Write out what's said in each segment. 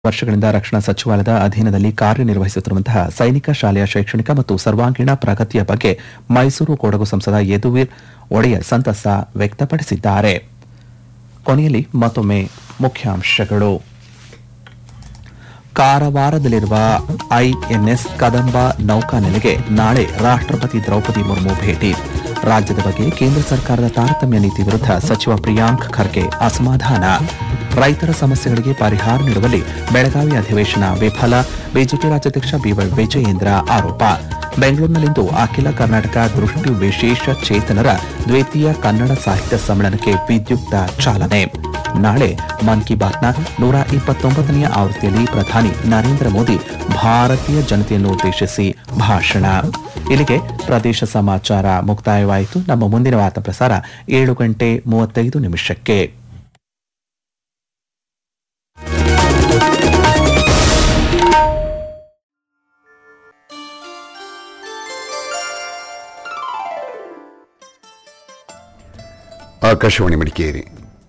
ವರ್ಷಗಳಿಂದ ರಕ್ಷಣಾ ಸಚಿವಾಲಯದ ಅಧೀನದಲ್ಲಿ ಕಾರ್ಯನಿರ್ವಹಿಸುತ್ತಿರುವಂತಹ ಸೈನಿಕ ಶಾಲೆಯ ಶೈಕ್ಷಣಿಕ ಮತ್ತು ಸರ್ವಾಂಗೀಣ ಪ್ರಗತಿಯ ಬಗ್ಗೆ ಮೈಸೂರು ಕೊಡಗು ಸಂಸದ ಯದುವೀರ್ ಒಡೆಯರ್ ಸಂತಸ ವ್ಯಕ್ತಪಡಿಸಿದ್ದಾರೆ ಕೊನೆಯಲ್ಲಿ ಮತ್ತೊಮ್ಮೆ ಮುಖ್ಯಾಂಶಗಳು ಕಾರವಾರದಲ್ಲಿರುವ ಐಎನ್ಎಸ್ ಕದಂಬ ನೌಕಾನೆಲೆಗೆ ನಾಳೆ ರಾಷ್ಟ್ರಪತಿ ದ್ರೌಪದಿ ಮುರ್ಮು ಭೇಟಿ ರಾಜ್ಯದ ಬಗ್ಗೆ ಕೇಂದ್ರ ಸರ್ಕಾರದ ತಾರತಮ್ಯ ನೀತಿ ವಿರುದ್ಧ ಸಚಿವ ಪ್ರಿಯಾಂಕ್ ಖರ್ಗೆ ಅಸಮಾಧಾನ ರೈತರ ಸಮಸ್ಯೆಗಳಿಗೆ ಪರಿಹಾರ ನೀಡುವಲ್ಲಿ ಬೆಳಗಾವಿ ಅಧಿವೇಶನ ವಿಫಲ ಬಿಜೆಪಿ ರಾಜ್ಯಾಧ್ಯಕ್ಷ ಬಿವೈ ವಿಜಯೇಂದ್ರ ಆರೋಪ ಬೆಂಗಳೂರಿನಲ್ಲಿಂದು ಅಖಿಲ ಕರ್ನಾಟಕ ದೃಷ್ಟಿ ವಿಶೇಷ ಚೇತನರ ದ್ವಿತೀಯ ಕನ್ನಡ ಸಾಹಿತ್ಯ ಸಮ್ಮೇಳನಕ್ಕೆ ವಿದ್ಯುಕ್ತ ಚಾಲನೆ ನಾಳೆ ಮನ್ ಕಿ ಬಾತ್ನ ನೂರ ಇಪ್ಪತ್ತೊಂಬತ್ತನೆಯ ಆವೃತ್ತಿಯಲ್ಲಿ ಪ್ರಧಾನಿ ನರೇಂದ್ರ ಮೋದಿ ಭಾರತೀಯ ಜನತೆಯನ್ನು ಉದ್ದೇಶಿಸಿ ಭಾಷಣ ಇಲ್ಲಿಗೆ ಪ್ರದೇಶ ಸಮಾಚಾರ ಮುಕ್ತಾಯವಾಯಿತು ನಮ್ಮ ಮುಂದಿನ ವಾರ್ತಾ ಪ್ರಸಾರ ಏಳು ಗಂಟೆ ಮೂವತ್ತೈದು ನಿಮಿಷಕ್ಕೆ ಆಕಾಶವಾಣಿ ಮಡಿಕೇರಿ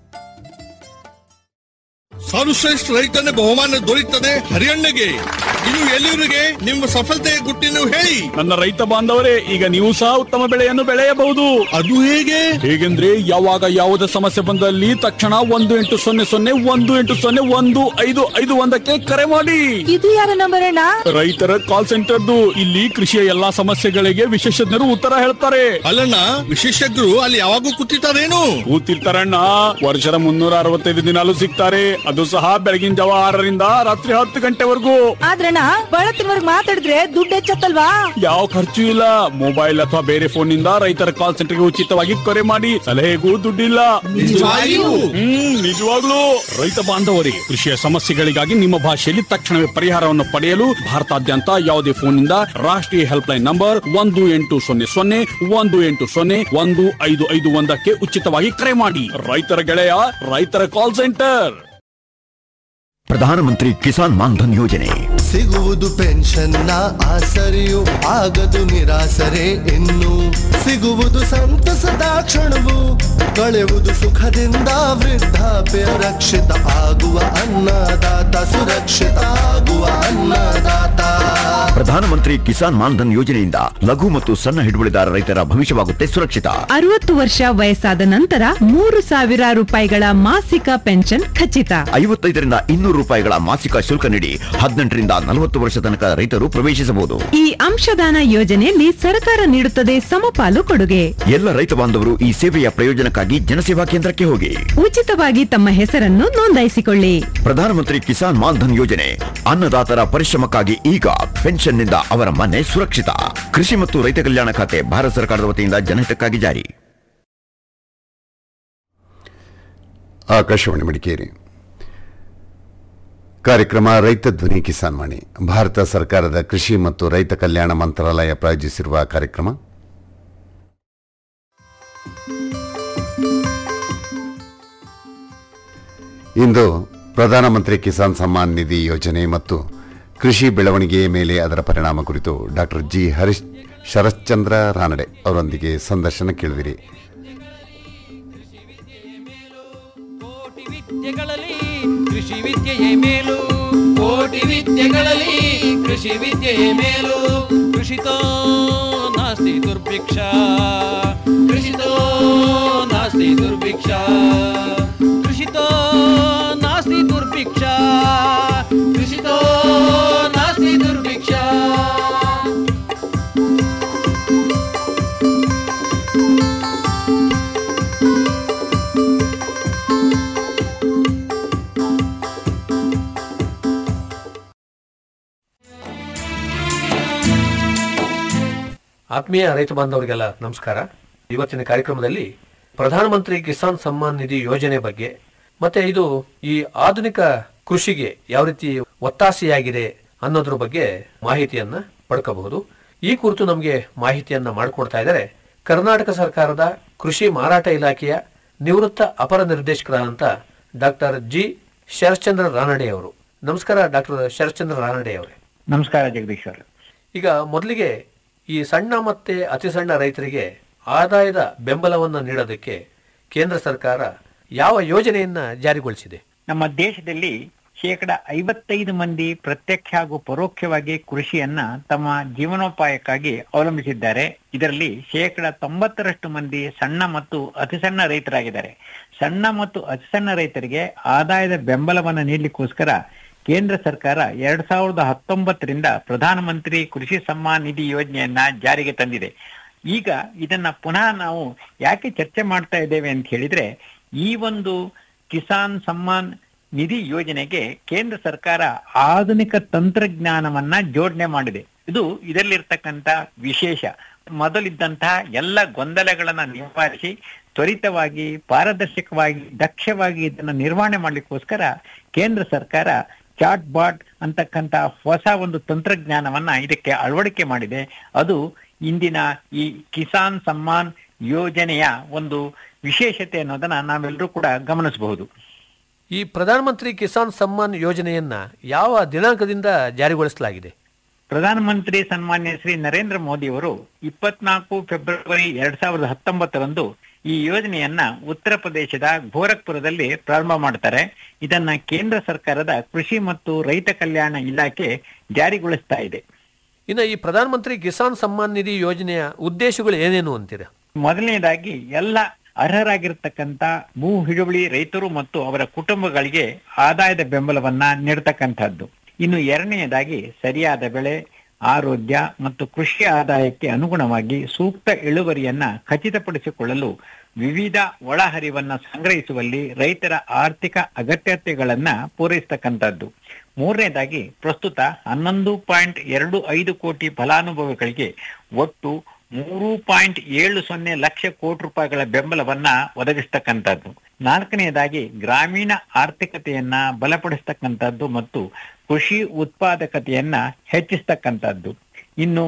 ಸರ್ವಶ್ರೇಷ್ಠ ರೈತನ ಬಹುಮಾನ ದೊರೆಯುತ್ತದೆ ಹರಿಯಣ್ಣಗೆ ಇದು ಎಲ್ಲಿವರಿಗೆ ನಿಮ್ಮ ಸಫಲತೆಯ ಗುಟ್ಟಿನ ಹೇಳಿ ನನ್ನ ರೈತ ಬಾಂಧವರೇ ಈಗ ನೀವು ಸಹ ಉತ್ತಮ ಬೆಳೆಯನ್ನು ಬೆಳೆಯಬಹುದು ಅದು ಹೇಗೆ ಹೇಗೆಂದ್ರೆ ಯಾವಾಗ ಯಾವುದೇ ಸಮಸ್ಯೆ ಬಂದಲ್ಲಿ ತಕ್ಷಣ ಒಂದು ಎಂಟು ಸೊನ್ನೆ ಸೊನ್ನೆ ಒಂದು ಎಂಟು ಸೊನ್ನೆ ಒಂದು ಐದು ಐದು ಒಂದಕ್ಕೆ ಕರೆ ಮಾಡಿ ಇದು ಯಾರ ನಂಬರ್ ಅಣ್ಣ ರೈತರ ಕಾಲ್ ಸೆಂಟರ್ದು ಇಲ್ಲಿ ಕೃಷಿಯ ಎಲ್ಲಾ ಸಮಸ್ಯೆಗಳಿಗೆ ವಿಶೇಷಜ್ಞರು ಉತ್ತರ ಹೇಳ್ತಾರೆ ಅಲ್ಲಣ್ಣ ವಿಶೇಷಜ್ಞರು ಅಲ್ಲಿ ಯಾವಾಗೂ ಕೂತಿರ್ತಾರೇನು ಕೂತಿರ್ತಾರಣ್ಣ ವರ್ಷದ ಮುನ್ನೂರ ಅರವತ್ತೈದು ದಿನಾಲು ಸಿಗ್ತಾರೆ ಅದು ಸಹ ಬೆಳಗಿನ ಜಾವ ಆರರಿಂದ ರಾತ್ರಿ ಹತ್ತು ಗಂಟೆವರೆಗೂ ಆದ್ರಣ್ಣ ಬಳತ್ತಿನವರ್ಗ್ ಮಾತಾಡಿದ್ರೆ ದುಡ್ಡು ಹೆಚ್ಚತ್ತಲ್ವಾ ಯಾವ ಖರ್ಚು ಇಲ್ಲ ಮೊಬೈಲ್ ಅಥವಾ ಬೇರೆ ಫೋನ್ ನಿಂದ ರೈತರ ಕಾಲ್ ಸೆಂಟರ್ಗೆ ಉಚಿತವಾಗಿ ಕರೆ ಮಾಡಿ ಸಲಹೆಗೂ ದುಡ್ಡಿಲ್ಲ ನಿಜವಾಗಿಯೂ? ಹ್ಮ್ ನಿಜವಾಗ್ಲೂ ರೈತ ಬಾಂಧವರೇ ಕೃಷಿಯ ಸಮಸ್ಯೆಗಳಿಗಾಗಿ ನಿಮ್ಮ ಭಾಷೆಯಲ್ಲಿ ತಕ್ಷಣವೇ ಪರಿಹಾರವನ್ನು ಪಡೆಯಲು ಭಾರತಾದ್ಯಂತ ಯಾವುದೇ ಫೋನ್ ನಿಂದ ರಾಷ್ಟ್ರೀಯ ಹೆಲ್ಪ್ ಲೈನ್ ನಂಬರ್ ಒಂದು ಎಂಟು ಸೊನ್ನೆ ಸೊನ್ನೆ ಒಂದು ಎಂಟು ಸೊನ್ನೆ ಒಂದು ಐದು ಐದು ಒಂದಕ್ಕೆ ಉಚಿತವಾಗಿ ಕರೆ ಮಾಡಿ ರೈತರ ಗೆಳೆಯ ರೈತರ ಕಾಲ್ ಸೆಂಟರ್ ಪ್ರಧಾನಮಂತ್ರಿ ಕಿಸಾನ್ ಮಾನ್ಧನ್ ಯೋಜನೆ ಸಿಗುವುದು ಪೆನ್ಷನ್ನ ಆಸರೆಯು ಆಗದು ನಿರಾಸರೆ ಇನ್ನು ಸಿಗುವುದು ಸಂತಸದ ಕ್ಷಣವು ಕಳೆಯುವುದು ಸುಖದಿಂದ ವೃದ್ಧಾಪ್ಯ ರಕ್ಷಿತ ಆಗುವ ಅನ್ನದಾತ ಸುರಕ್ಷಿತ ಆಗುವ ಅನ್ನದಾತ ಪ್ರಧಾನಮಂತ್ರಿ ಕಿಸಾನ್ ಮಾನ್ಧನ್ ಯೋಜನೆಯಿಂದ ಲಘು ಮತ್ತು ಸಣ್ಣ ಹಿಡುವಳಿದಾರ ರೈತರ ಭವಿಷ್ಯವಾಗುತ್ತೆ ಸುರಕ್ಷಿತ ಅರವತ್ತು ವರ್ಷ ವಯಸ್ಸಾದ ನಂತರ ಮೂರು ಸಾವಿರ ರೂಪಾಯಿಗಳ ಮಾಸಿಕ ಪೆನ್ಷನ್ ಖಚಿತ ಐವತ್ತೈದರಿಂದ ಇನ್ನೂರು ರೂಪಾಯಿಗಳ ಮಾಸಿಕ ಶುಲ್ಕ ನೀಡಿ ಹದಿನೆಂಟರಿಂದ ನಲವತ್ತು ವರ್ಷ ತನಕ ರೈತರು ಪ್ರವೇಶಿಸಬಹುದು ಈ ಅಂಶದಾನ ಯೋಜನೆಯಲ್ಲಿ ಸರ್ಕಾರ ನೀಡುತ್ತದೆ ಸಮಪಾಲು ಕೊಡುಗೆ ಎಲ್ಲ ರೈತ ಬಾಂಧವರು ಈ ಸೇವೆಯ ಪ್ರಯೋಜನಕ್ಕಾಗಿ ಜನಸೇವಾ ಕೇಂದ್ರಕ್ಕೆ ಹೋಗಿ ಉಚಿತವಾಗಿ ತಮ್ಮ ಹೆಸರನ್ನು ನೋಂದಾಯಿಸಿಕೊಳ್ಳಿ ಪ್ರಧಾನಮಂತ್ರಿ ಕಿಸಾನ್ ಮಾನ್ಧನ್ ಯೋಜನೆ ಅನ್ನದಾತರ ಪರಿಶ್ರಮಕ್ಕಾಗಿ ಈಗ ಪೆನ್ಷನ್ನಿಂದ ಅವರ ಮನೆ ಸುರಕ್ಷಿತ ಕೃಷಿ ಮತ್ತು ರೈತ ಕಲ್ಯಾಣ ಖಾತೆ ಭಾರತ ಸರ್ಕಾರದ ವತಿಯಿಂದ ಜನಹಿತಕ್ಕಾಗಿ ಜಾರಿ ಆಕಾಶವಾಣಿ ಮಡಿಕೇರಿ ಕಾರ್ಯಕ್ರಮ ರೈತ ಧ್ವನಿ ಕಿಸಾನ್ ವಾಣಿ ಭಾರತ ಸರ್ಕಾರದ ಕೃಷಿ ಮತ್ತು ರೈತ ಕಲ್ಯಾಣ ಮಂತ್ರಾಲಯ ಪ್ರಾಯೋಜಿಸಿರುವ ಕಾರ್ಯಕ್ರಮ ಇಂದು ಪ್ರಧಾನಮಂತ್ರಿ ಕಿಸಾನ್ ಸಮ್ಮಾನ್ ನಿಧಿ ಯೋಜನೆ ಮತ್ತು ಕೃಷಿ ಬೆಳವಣಿಗೆಯ ಮೇಲೆ ಅದರ ಪರಿಣಾಮ ಕುರಿತು ಡಾಕ್ಟರ್ ಜಿ ಹರೀಶ್ ಶರಶ್ಚಂದ್ರ ರಾನಡೆ ಅವರೊಂದಿಗೆ ಸಂದರ್ಶನ ಕೇಳಿದಿರಿ ಕೋಟಿ ವಿದ್ಯೆಗಳಲ್ಲಿ ಕೃಷಿ ವಿದ್ಯೆಯೇ ಮೇಲು ಕೋಟಿ ವಿದ್ಯೆಗಳಲ್ಲಿ ಕೃಷಿ ವಿದ್ಯೆಯೇ ಮೇಲು ಕೃಷಿತೋ ನಾಸ್ತಿ ದುರ್ಭಿಕ್ಷ ಕೃಷಿತೋ ನಾಸ್ತಿ ದುರ್ಭಿಕ್ಷ ಕೃಷಿತೋ ನಾಸ್ತಿ ದುರ್ಭಿಕ್ಷ ಕೃಷಿತೋ ನಾಸ್ತಿ ದುರ್ಭಿಕ್ಷ ಆತ್ಮೀಯ ರೈತ ಬಾಂಧವರಿಗೆಲ್ಲ ನಮಸ್ಕಾರ ಇವತ್ತಿನ ಕಾರ್ಯಕ್ರಮದಲ್ಲಿ ಪ್ರಧಾನಮಂತ್ರಿ ಕಿಸಾನ್ ಸಮ್ಮಾನ್ ನಿಧಿ ಯೋಜನೆ ಬಗ್ಗೆ ಮತ್ತೆ ಇದು ಈ ಆಧುನಿಕ ಕೃಷಿಗೆ ಯಾವ ರೀತಿ ಒತ್ತಾಸೆಯಾಗಿದೆ ಅನ್ನೋದ್ರ ಬಗ್ಗೆ ಮಾಹಿತಿಯನ್ನ ಪಡ್ಕೋಬಹುದು ಈ ಕುರಿತು ನಮಗೆ ಮಾಹಿತಿಯನ್ನ ಮಾಡಿಕೊಡ್ತಾ ಇದ್ದಾರೆ ಕರ್ನಾಟಕ ಸರ್ಕಾರದ ಕೃಷಿ ಮಾರಾಟ ಇಲಾಖೆಯ ನಿವೃತ್ತ ಅಪರ ನಿರ್ದೇಶಕರಾದಂತ ಡಾಕ್ಟರ್ ಜಿ ಶರಶ್ಚಂದ್ರ ರಾನಡೆ ಅವರು ನಮಸ್ಕಾರ ಡಾಕ್ಟರ್ ಶರಶ್ಚಂದ್ರ ರಾನಡೆ ಅವರೇ ನಮಸ್ಕಾರ ಜಗದೀಶ್ ಅವರೇ ಈಗ ಮೊದಲಿಗೆ ಈ ಸಣ್ಣ ಮತ್ತೆ ಅತಿ ಸಣ್ಣ ರೈತರಿಗೆ ಆದಾಯದ ಬೆಂಬಲವನ್ನು ನೀಡೋದಕ್ಕೆ ಕೇಂದ್ರ ಸರ್ಕಾರ ಯಾವ ಯೋಜನೆಯನ್ನ ಜಾರಿಗೊಳಿಸಿದೆ ನಮ್ಮ ದೇಶದಲ್ಲಿ ಶೇಕಡ ಐವತ್ತೈದು ಮಂದಿ ಪ್ರತ್ಯಕ್ಷ ಹಾಗೂ ಪರೋಕ್ಷವಾಗಿ ಕೃಷಿಯನ್ನ ತಮ್ಮ ಜೀವನೋಪಾಯಕ್ಕಾಗಿ ಅವಲಂಬಿಸಿದ್ದಾರೆ ಇದರಲ್ಲಿ ಶೇಕಡ ತೊಂಬತ್ತರಷ್ಟು ಮಂದಿ ಸಣ್ಣ ಮತ್ತು ಅತಿ ಸಣ್ಣ ರೈತರಾಗಿದ್ದಾರೆ ಸಣ್ಣ ಮತ್ತು ಅತಿ ಸಣ್ಣ ರೈತರಿಗೆ ಆದಾಯದ ಬೆಂಬಲವನ್ನು ನೀಡಲಿಕ್ಕೋಸ್ಕರ ಕೇಂದ್ರ ಸರ್ಕಾರ ಎರಡ್ ಸಾವಿರದ ಹತ್ತೊಂಬತ್ತರಿಂದ ಪ್ರಧಾನಮಂತ್ರಿ ಕೃಷಿ ಸಮ್ಮಾನ್ ನಿಧಿ ಯೋಜನೆಯನ್ನ ಜಾರಿಗೆ ತಂದಿದೆ ಈಗ ಇದನ್ನ ಪುನಃ ನಾವು ಯಾಕೆ ಚರ್ಚೆ ಮಾಡ್ತಾ ಇದ್ದೇವೆ ಅಂತ ಹೇಳಿದ್ರೆ ಈ ಒಂದು ಕಿಸಾನ್ ಸಮ್ಮಾನ್ ನಿಧಿ ಯೋಜನೆಗೆ ಕೇಂದ್ರ ಸರ್ಕಾರ ಆಧುನಿಕ ತಂತ್ರಜ್ಞಾನವನ್ನ ಜೋಡಣೆ ಮಾಡಿದೆ ಇದು ಇದರಲ್ಲಿರ್ತಕ್ಕಂತ ವಿಶೇಷ ಮೊದಲಿದ್ದಂತಹ ಎಲ್ಲ ಗೊಂದಲಗಳನ್ನ ನಿವಾರಿಸಿ ತ್ವರಿತವಾಗಿ ಪಾರದರ್ಶಕವಾಗಿ ದಕ್ಷವಾಗಿ ಇದನ್ನ ನಿರ್ವಹಣೆ ಮಾಡ್ಲಿಕ್ಕೋಸ್ಕರ ಕೇಂದ್ರ ಸರ್ಕಾರ ಚಾಟ್ ಬಾಟ್ ಅಂತಕ್ಕಂತ ಹೊಸ ಒಂದು ತಂತ್ರಜ್ಞಾನವನ್ನ ಇದಕ್ಕೆ ಅಳವಡಿಕೆ ಮಾಡಿದೆ ಅದು ಇಂದಿನ ಈ ಕಿಸಾನ್ ಸಮ್ಮಾನ್ ಯೋಜನೆಯ ಒಂದು ವಿಶೇಷತೆ ಅನ್ನೋದನ್ನ ನಾವೆಲ್ಲರೂ ಕೂಡ ಗಮನಿಸಬಹುದು ಈ ಪ್ರಧಾನಮಂತ್ರಿ ಕಿಸಾನ್ ಸಮ್ಮಾನ್ ಯೋಜನೆಯನ್ನ ಯಾವ ದಿನಾಂಕದಿಂದ ಜಾರಿಗೊಳಿಸಲಾಗಿದೆ ಪ್ರಧಾನಮಂತ್ರಿ ಸನ್ಮಾನ್ಯ ಶ್ರೀ ನರೇಂದ್ರ ಮೋದಿ ಅವರು ಇಪ್ಪತ್ನಾಲ್ಕು ಫೆಬ್ರವರಿ ಎರಡ್ ಸಾವಿರದ ಹತ್ತೊಂಬತ್ತರಂದು ಈ ಯೋಜನೆಯನ್ನ ಉತ್ತರ ಪ್ರದೇಶದ ಗೋರಖ್ಪುರದಲ್ಲಿ ಪ್ರಾರಂಭ ಮಾಡ್ತಾರೆ ಇದನ್ನ ಕೇಂದ್ರ ಸರ್ಕಾರದ ಕೃಷಿ ಮತ್ತು ರೈತ ಕಲ್ಯಾಣ ಇಲಾಖೆ ಜಾರಿಗೊಳಿಸ್ತಾ ಇದೆ ಇನ್ನು ಈ ಪ್ರಧಾನಮಂತ್ರಿ ಕಿಸಾನ್ ಸಮ್ಮಾನ್ ನಿಧಿ ಯೋಜನೆಯ ಉದ್ದೇಶಗಳು ಏನೇನು ಅಂತೀರಾ ಮೊದಲನೇದಾಗಿ ಎಲ್ಲ ಅರ್ಹರಾಗಿರ್ತಕ್ಕಂತ ಭೂ ಹಿಡುವಳಿ ರೈತರು ಮತ್ತು ಅವರ ಕುಟುಂಬಗಳಿಗೆ ಆದಾಯದ ಬೆಂಬಲವನ್ನ ನೀಡತಕ್ಕಂಥದ್ದು ಇನ್ನು ಎರಡನೆಯದಾಗಿ ಸರಿಯಾದ ಬೆಳೆ ಆರೋಗ್ಯ ಮತ್ತು ಕೃಷಿ ಆದಾಯಕ್ಕೆ ಅನುಗುಣವಾಗಿ ಸೂಕ್ತ ಇಳುವರಿಯನ್ನ ಖಚಿತಪಡಿಸಿಕೊಳ್ಳಲು ವಿವಿಧ ಒಳಹರಿವನ್ನ ಸಂಗ್ರಹಿಸುವಲ್ಲಿ ರೈತರ ಆರ್ಥಿಕ ಅಗತ್ಯತೆಗಳನ್ನ ಪೂರೈಸತಕ್ಕಂಥದ್ದು ಮೂರನೇದಾಗಿ ಪ್ರಸ್ತುತ ಹನ್ನೊಂದು ಪಾಯಿಂಟ್ ಎರಡು ಐದು ಕೋಟಿ ಫಲಾನುಭವಿಗಳಿಗೆ ಒಟ್ಟು ಮೂರು ಪಾಯಿಂಟ್ ಏಳು ಸೊನ್ನೆ ಲಕ್ಷ ಕೋಟಿ ರೂಪಾಯಿಗಳ ಬೆಂಬಲವನ್ನ ಒದಗಿಸ್ತಕ್ಕಂಥದ್ದು ನಾಲ್ಕನೆಯದಾಗಿ ಗ್ರಾಮೀಣ ಆರ್ಥಿಕತೆಯನ್ನ ಬಲಪಡಿಸ್ತಕ್ಕಂಥದ್ದು ಮತ್ತು ಕೃಷಿ ಉತ್ಪಾದಕತೆಯನ್ನ ಹೆಚ್ಚಿಸ್ತಕ್ಕಂಥದ್ದು ಇನ್ನು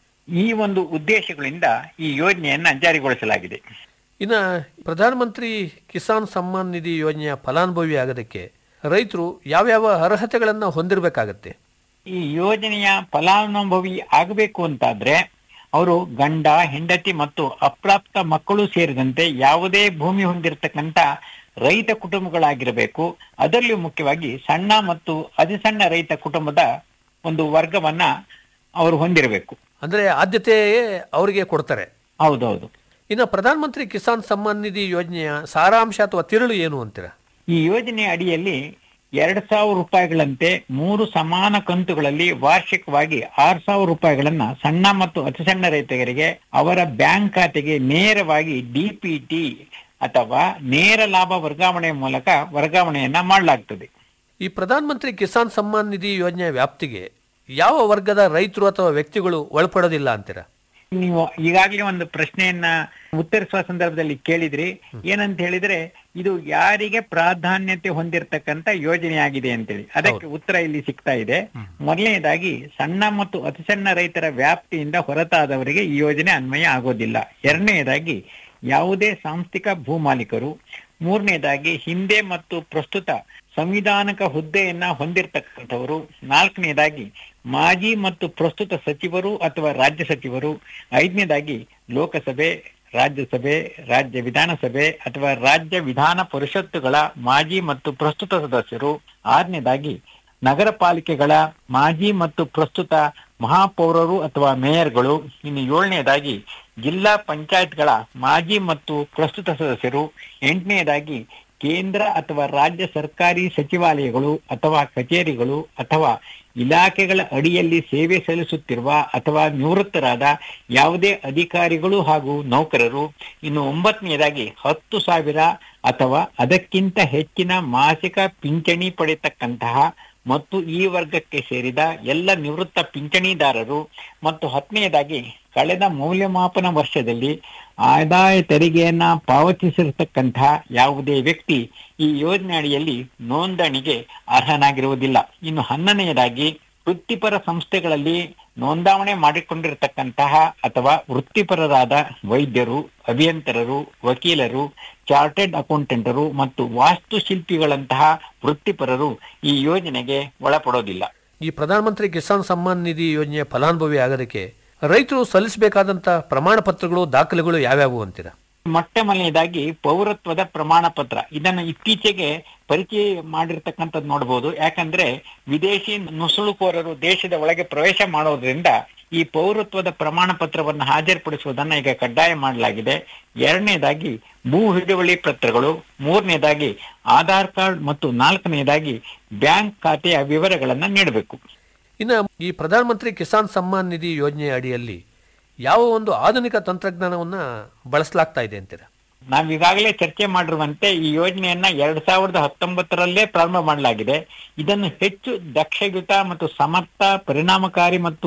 ಈ ಒಂದು ಉದ್ದೇಶಗಳಿಂದ ಈ ಯೋಜನೆಯನ್ನ ಜಾರಿಗೊಳಿಸಲಾಗಿದೆ ಇನ್ನು ಪ್ರಧಾನಮಂತ್ರಿ ಕಿಸಾನ್ ಸಮ್ಮಾನ್ ನಿಧಿ ಯೋಜನೆಯ ಫಲಾನುಭವಿ ಆಗೋದಕ್ಕೆ ರೈತರು ಯಾವ್ಯಾವ ಅರ್ಹತೆಗಳನ್ನ ಹೊಂದಿರಬೇಕಾಗತ್ತೆ ಈ ಯೋಜನೆಯ ಫಲಾನುಭವಿ ಆಗಬೇಕು ಅಂತಾದ್ರೆ ಅವರು ಗಂಡ ಹೆಂಡತಿ ಮತ್ತು ಅಪ್ರಾಪ್ತ ಮಕ್ಕಳು ಸೇರಿದಂತೆ ಯಾವುದೇ ಭೂಮಿ ಹೊಂದಿರತಕ್ಕಂತ ರೈತ ಕುಟುಂಬಗಳಾಗಿರಬೇಕು ಅದರಲ್ಲೂ ಮುಖ್ಯವಾಗಿ ಸಣ್ಣ ಮತ್ತು ಅತಿ ಸಣ್ಣ ರೈತ ಕುಟುಂಬದ ಒಂದು ವರ್ಗವನ್ನ ಅವರು ಹೊಂದಿರಬೇಕು ಅಂದ್ರೆ ಆದ್ಯತೆಯೇ ಅವರಿಗೆ ಕೊಡ್ತಾರೆ ಹೌದೌದು ಇನ್ನು ಪ್ರಧಾನಮಂತ್ರಿ ಕಿಸಾನ್ ಸಮ್ಮಾನ್ ನಿಧಿ ಯೋಜನೆಯ ಸಾರಾಂಶ ಅಥವಾ ತಿರುಳು ಏನು ಅಂತೀರಾ ಈ ಯೋಜನೆ ಅಡಿಯಲ್ಲಿ ಎರಡ್ ಸಾವಿರ ರೂಪಾಯಿಗಳಂತೆ ಮೂರು ಸಮಾನ ಕಂತುಗಳಲ್ಲಿ ವಾರ್ಷಿಕವಾಗಿ ಆರ್ ಸಾವಿರ ರೂಪಾಯಿಗಳನ್ನ ಸಣ್ಣ ಮತ್ತು ಅತಿ ಸಣ್ಣ ರೈತರಿಗೆ ಅವರ ಬ್ಯಾಂಕ್ ಖಾತೆಗೆ ನೇರವಾಗಿ ಡಿಪಿಟಿ ಅಥವಾ ನೇರ ಲಾಭ ವರ್ಗಾವಣೆ ಮೂಲಕ ವರ್ಗಾವಣೆಯನ್ನ ಮಾಡಲಾಗ್ತದೆ ಈ ಪ್ರಧಾನಮಂತ್ರಿ ಕಿಸಾನ್ ಸಮ್ಮಾನ್ ನಿಧಿ ಯೋಜನೆಯ ವ್ಯಾಪ್ತಿಗೆ ಯಾವ ವರ್ಗದ ರೈತರು ಅಥವಾ ವ್ಯಕ್ತಿಗಳು ಒಳಪಡೋದಿಲ್ಲ ಅಂತೀರಾ ನೀವು ಈಗಾಗಲೇ ಒಂದು ಪ್ರಶ್ನೆಯನ್ನ ಉತ್ತರಿಸುವ ಸಂದರ್ಭದಲ್ಲಿ ಕೇಳಿದ್ರಿ ಏನಂತ ಹೇಳಿದ್ರೆ ಇದು ಯಾರಿಗೆ ಪ್ರಾಧಾನ್ಯತೆ ಹೊಂದಿರತಕ್ಕಂತ ಯೋಜನೆಯಾಗಿದೆ ಅಂತೇಳಿ ಅದಕ್ಕೆ ಉತ್ತರ ಇಲ್ಲಿ ಸಿಗ್ತಾ ಇದೆ ಮೊದಲನೇದಾಗಿ ಸಣ್ಣ ಮತ್ತು ಅತಿ ಸಣ್ಣ ರೈತರ ವ್ಯಾಪ್ತಿಯಿಂದ ಹೊರತಾದವರಿಗೆ ಈ ಯೋಜನೆ ಅನ್ವಯ ಆಗೋದಿಲ್ಲ ಎರಡನೆಯದಾಗಿ ಯಾವುದೇ ಸಾಂಸ್ಥಿಕ ಭೂಮಾಲೀಕರು ಮೂರನೇದಾಗಿ ಹಿಂದೆ ಮತ್ತು ಪ್ರಸ್ತುತ ಸಂವಿಧಾನಕ ಹುದ್ದೆಯನ್ನ ಹೊಂದಿರತಕ್ಕಂಥವರು ನಾಲ್ಕನೇದಾಗಿ ಮಾಜಿ ಮತ್ತು ಪ್ರಸ್ತುತ ಸಚಿವರು ಅಥವಾ ರಾಜ್ಯ ಸಚಿವರು ಐದನೇದಾಗಿ ಲೋಕಸಭೆ ರಾಜ್ಯಸಭೆ ರಾಜ್ಯ ವಿಧಾನಸಭೆ ಅಥವಾ ರಾಜ್ಯ ವಿಧಾನ ಪರಿಷತ್ತುಗಳ ಮಾಜಿ ಮತ್ತು ಪ್ರಸ್ತುತ ಸದಸ್ಯರು ಆರನೇದಾಗಿ ನಗರ ಪಾಲಿಕೆಗಳ ಮಾಜಿ ಮತ್ತು ಪ್ರಸ್ತುತ ಮಹಾಪೌರರು ಅಥವಾ ಮೇಯರ್ಗಳು ಇನ್ನು ಏಳನೇದಾಗಿ ಜಿಲ್ಲಾ ಪಂಚಾಯತ್ಗಳ ಮಾಜಿ ಮತ್ತು ಪ್ರಸ್ತುತ ಸದಸ್ಯರು ಎಂಟನೇದಾಗಿ ಕೇಂದ್ರ ಅಥವಾ ರಾಜ್ಯ ಸರ್ಕಾರಿ ಸಚಿವಾಲಯಗಳು ಅಥವಾ ಕಚೇರಿಗಳು ಅಥವಾ ಇಲಾಖೆಗಳ ಅಡಿಯಲ್ಲಿ ಸೇವೆ ಸಲ್ಲಿಸುತ್ತಿರುವ ಅಥವಾ ನಿವೃತ್ತರಾದ ಯಾವುದೇ ಅಧಿಕಾರಿಗಳು ಹಾಗೂ ನೌಕರರು ಇನ್ನು ಒಂಬತ್ತನೆಯದಾಗಿ ಹತ್ತು ಸಾವಿರ ಅಥವಾ ಅದಕ್ಕಿಂತ ಹೆಚ್ಚಿನ ಮಾಸಿಕ ಪಿಂಚಣಿ ಪಡೆಯತಕ್ಕಂತಹ ಮತ್ತು ಈ ವರ್ಗಕ್ಕೆ ಸೇರಿದ ಎಲ್ಲ ನಿವೃತ್ತ ಪಿಂಚಣಿದಾರರು ಮತ್ತು ಹತ್ತನೆಯದಾಗಿ ಕಳೆದ ಮೌಲ್ಯಮಾಪನ ವರ್ಷದಲ್ಲಿ ಆದಾಯ ತೆರಿಗೆಯನ್ನ ಪಾವತಿಸಿರತಕ್ಕಂತಹ ಯಾವುದೇ ವ್ಯಕ್ತಿ ಈ ಯೋಜನೆ ಅಡಿಯಲ್ಲಿ ನೋಂದಣಿಗೆ ಅರ್ಹನಾಗಿರುವುದಿಲ್ಲ ಇನ್ನು ಹನ್ನನೆಯದಾಗಿ ವೃತ್ತಿಪರ ಸಂಸ್ಥೆಗಳಲ್ಲಿ ನೋಂದಾವಣೆ ಮಾಡಿಕೊಂಡಿರತಕ್ಕಂತಹ ಅಥವಾ ವೃತ್ತಿಪರರಾದ ವೈದ್ಯರು ಅಭಿಯಂತರರು ವಕೀಲರು ಚಾರ್ಟೆಡ್ ಅಕೌಂಟೆಂಟರು ಮತ್ತು ವಾಸ್ತುಶಿಲ್ಪಿಗಳಂತಹ ವೃತ್ತಿಪರರು ಈ ಯೋಜನೆಗೆ ಒಳಪಡೋದಿಲ್ಲ ಈ ಪ್ರಧಾನಮಂತ್ರಿ ಕಿಸಾನ್ ಸಮ್ಮಾನ್ ನಿಧಿ ಯೋಜನೆಯ ಫಲಾನುಭವಿ ಆಗೋದಕ್ಕೆ ರೈತರು ಸಲ್ಲಿಸಬೇಕಾದಂತ ಪ್ರಮಾಣ ಪತ್ರಗಳು ದಾಖಲೆಗಳು ಯಾವ್ಯಾವು ಅಂತೀರಾ ಮೊಟ್ಟ ಮೊದಲನೇದಾಗಿ ಪೌರತ್ವದ ಪ್ರಮಾಣ ಪತ್ರ ಇದನ್ನು ಇತ್ತೀಚೆಗೆ ಪರಿಚಯ ಮಾಡಿರ್ತಕ್ಕಂಥದ್ದು ನೋಡಬಹುದು ಯಾಕಂದ್ರೆ ವಿದೇಶಿ ನುಸುಳುಕೋರರು ದೇಶದ ಒಳಗೆ ಪ್ರವೇಶ ಮಾಡೋದ್ರಿಂದ ಈ ಪೌರತ್ವದ ಪ್ರಮಾಣ ಪತ್ರವನ್ನು ಹಾಜರುಪಡಿಸುವುದನ್ನ ಈಗ ಕಡ್ಡಾಯ ಮಾಡಲಾಗಿದೆ ಎರಡನೇದಾಗಿ ಭೂ ಹಿಡುವಳಿ ಪತ್ರಗಳು ಮೂರನೇದಾಗಿ ಆಧಾರ್ ಕಾರ್ಡ್ ಮತ್ತು ನಾಲ್ಕನೇದಾಗಿ ಬ್ಯಾಂಕ್ ಖಾತೆಯ ವಿವರಗಳನ್ನ ನೀಡಬೇಕು ಇನ್ನು ಈ ಪ್ರಧಾನ ಮಂತ್ರಿ ಕಿಸಾನ್ ಸಮ್ಮಾನ್ ನಿಧಿ ಯೋಜನೆ ಅಡಿಯಲ್ಲಿ ಯಾವ ಒಂದು ಆಧುನಿಕ ತಂತ್ರಜ್ಞಾನವನ್ನ ಬಳಸಲಾಗ್ತಾ ಇದೆ ಅಂತೀರಾ ನಾವೀಗಾಗಲೇ ಚರ್ಚೆ ಮಾಡಿರುವಂತೆ ಈ ಯೋಜನೆಯನ್ನ ಎರಡ್ ಸಾವಿರದ ಹತ್ತೊಂಬತ್ತರಲ್ಲೇ ಪ್ರಾರಂಭ ಮಾಡಲಾಗಿದೆ ಇದನ್ನು ಹೆಚ್ಚು ದಕ್ಷಯುತ ಮತ್ತು ಸಮರ್ಥ ಪರಿಣಾಮಕಾರಿ ಮತ್ತು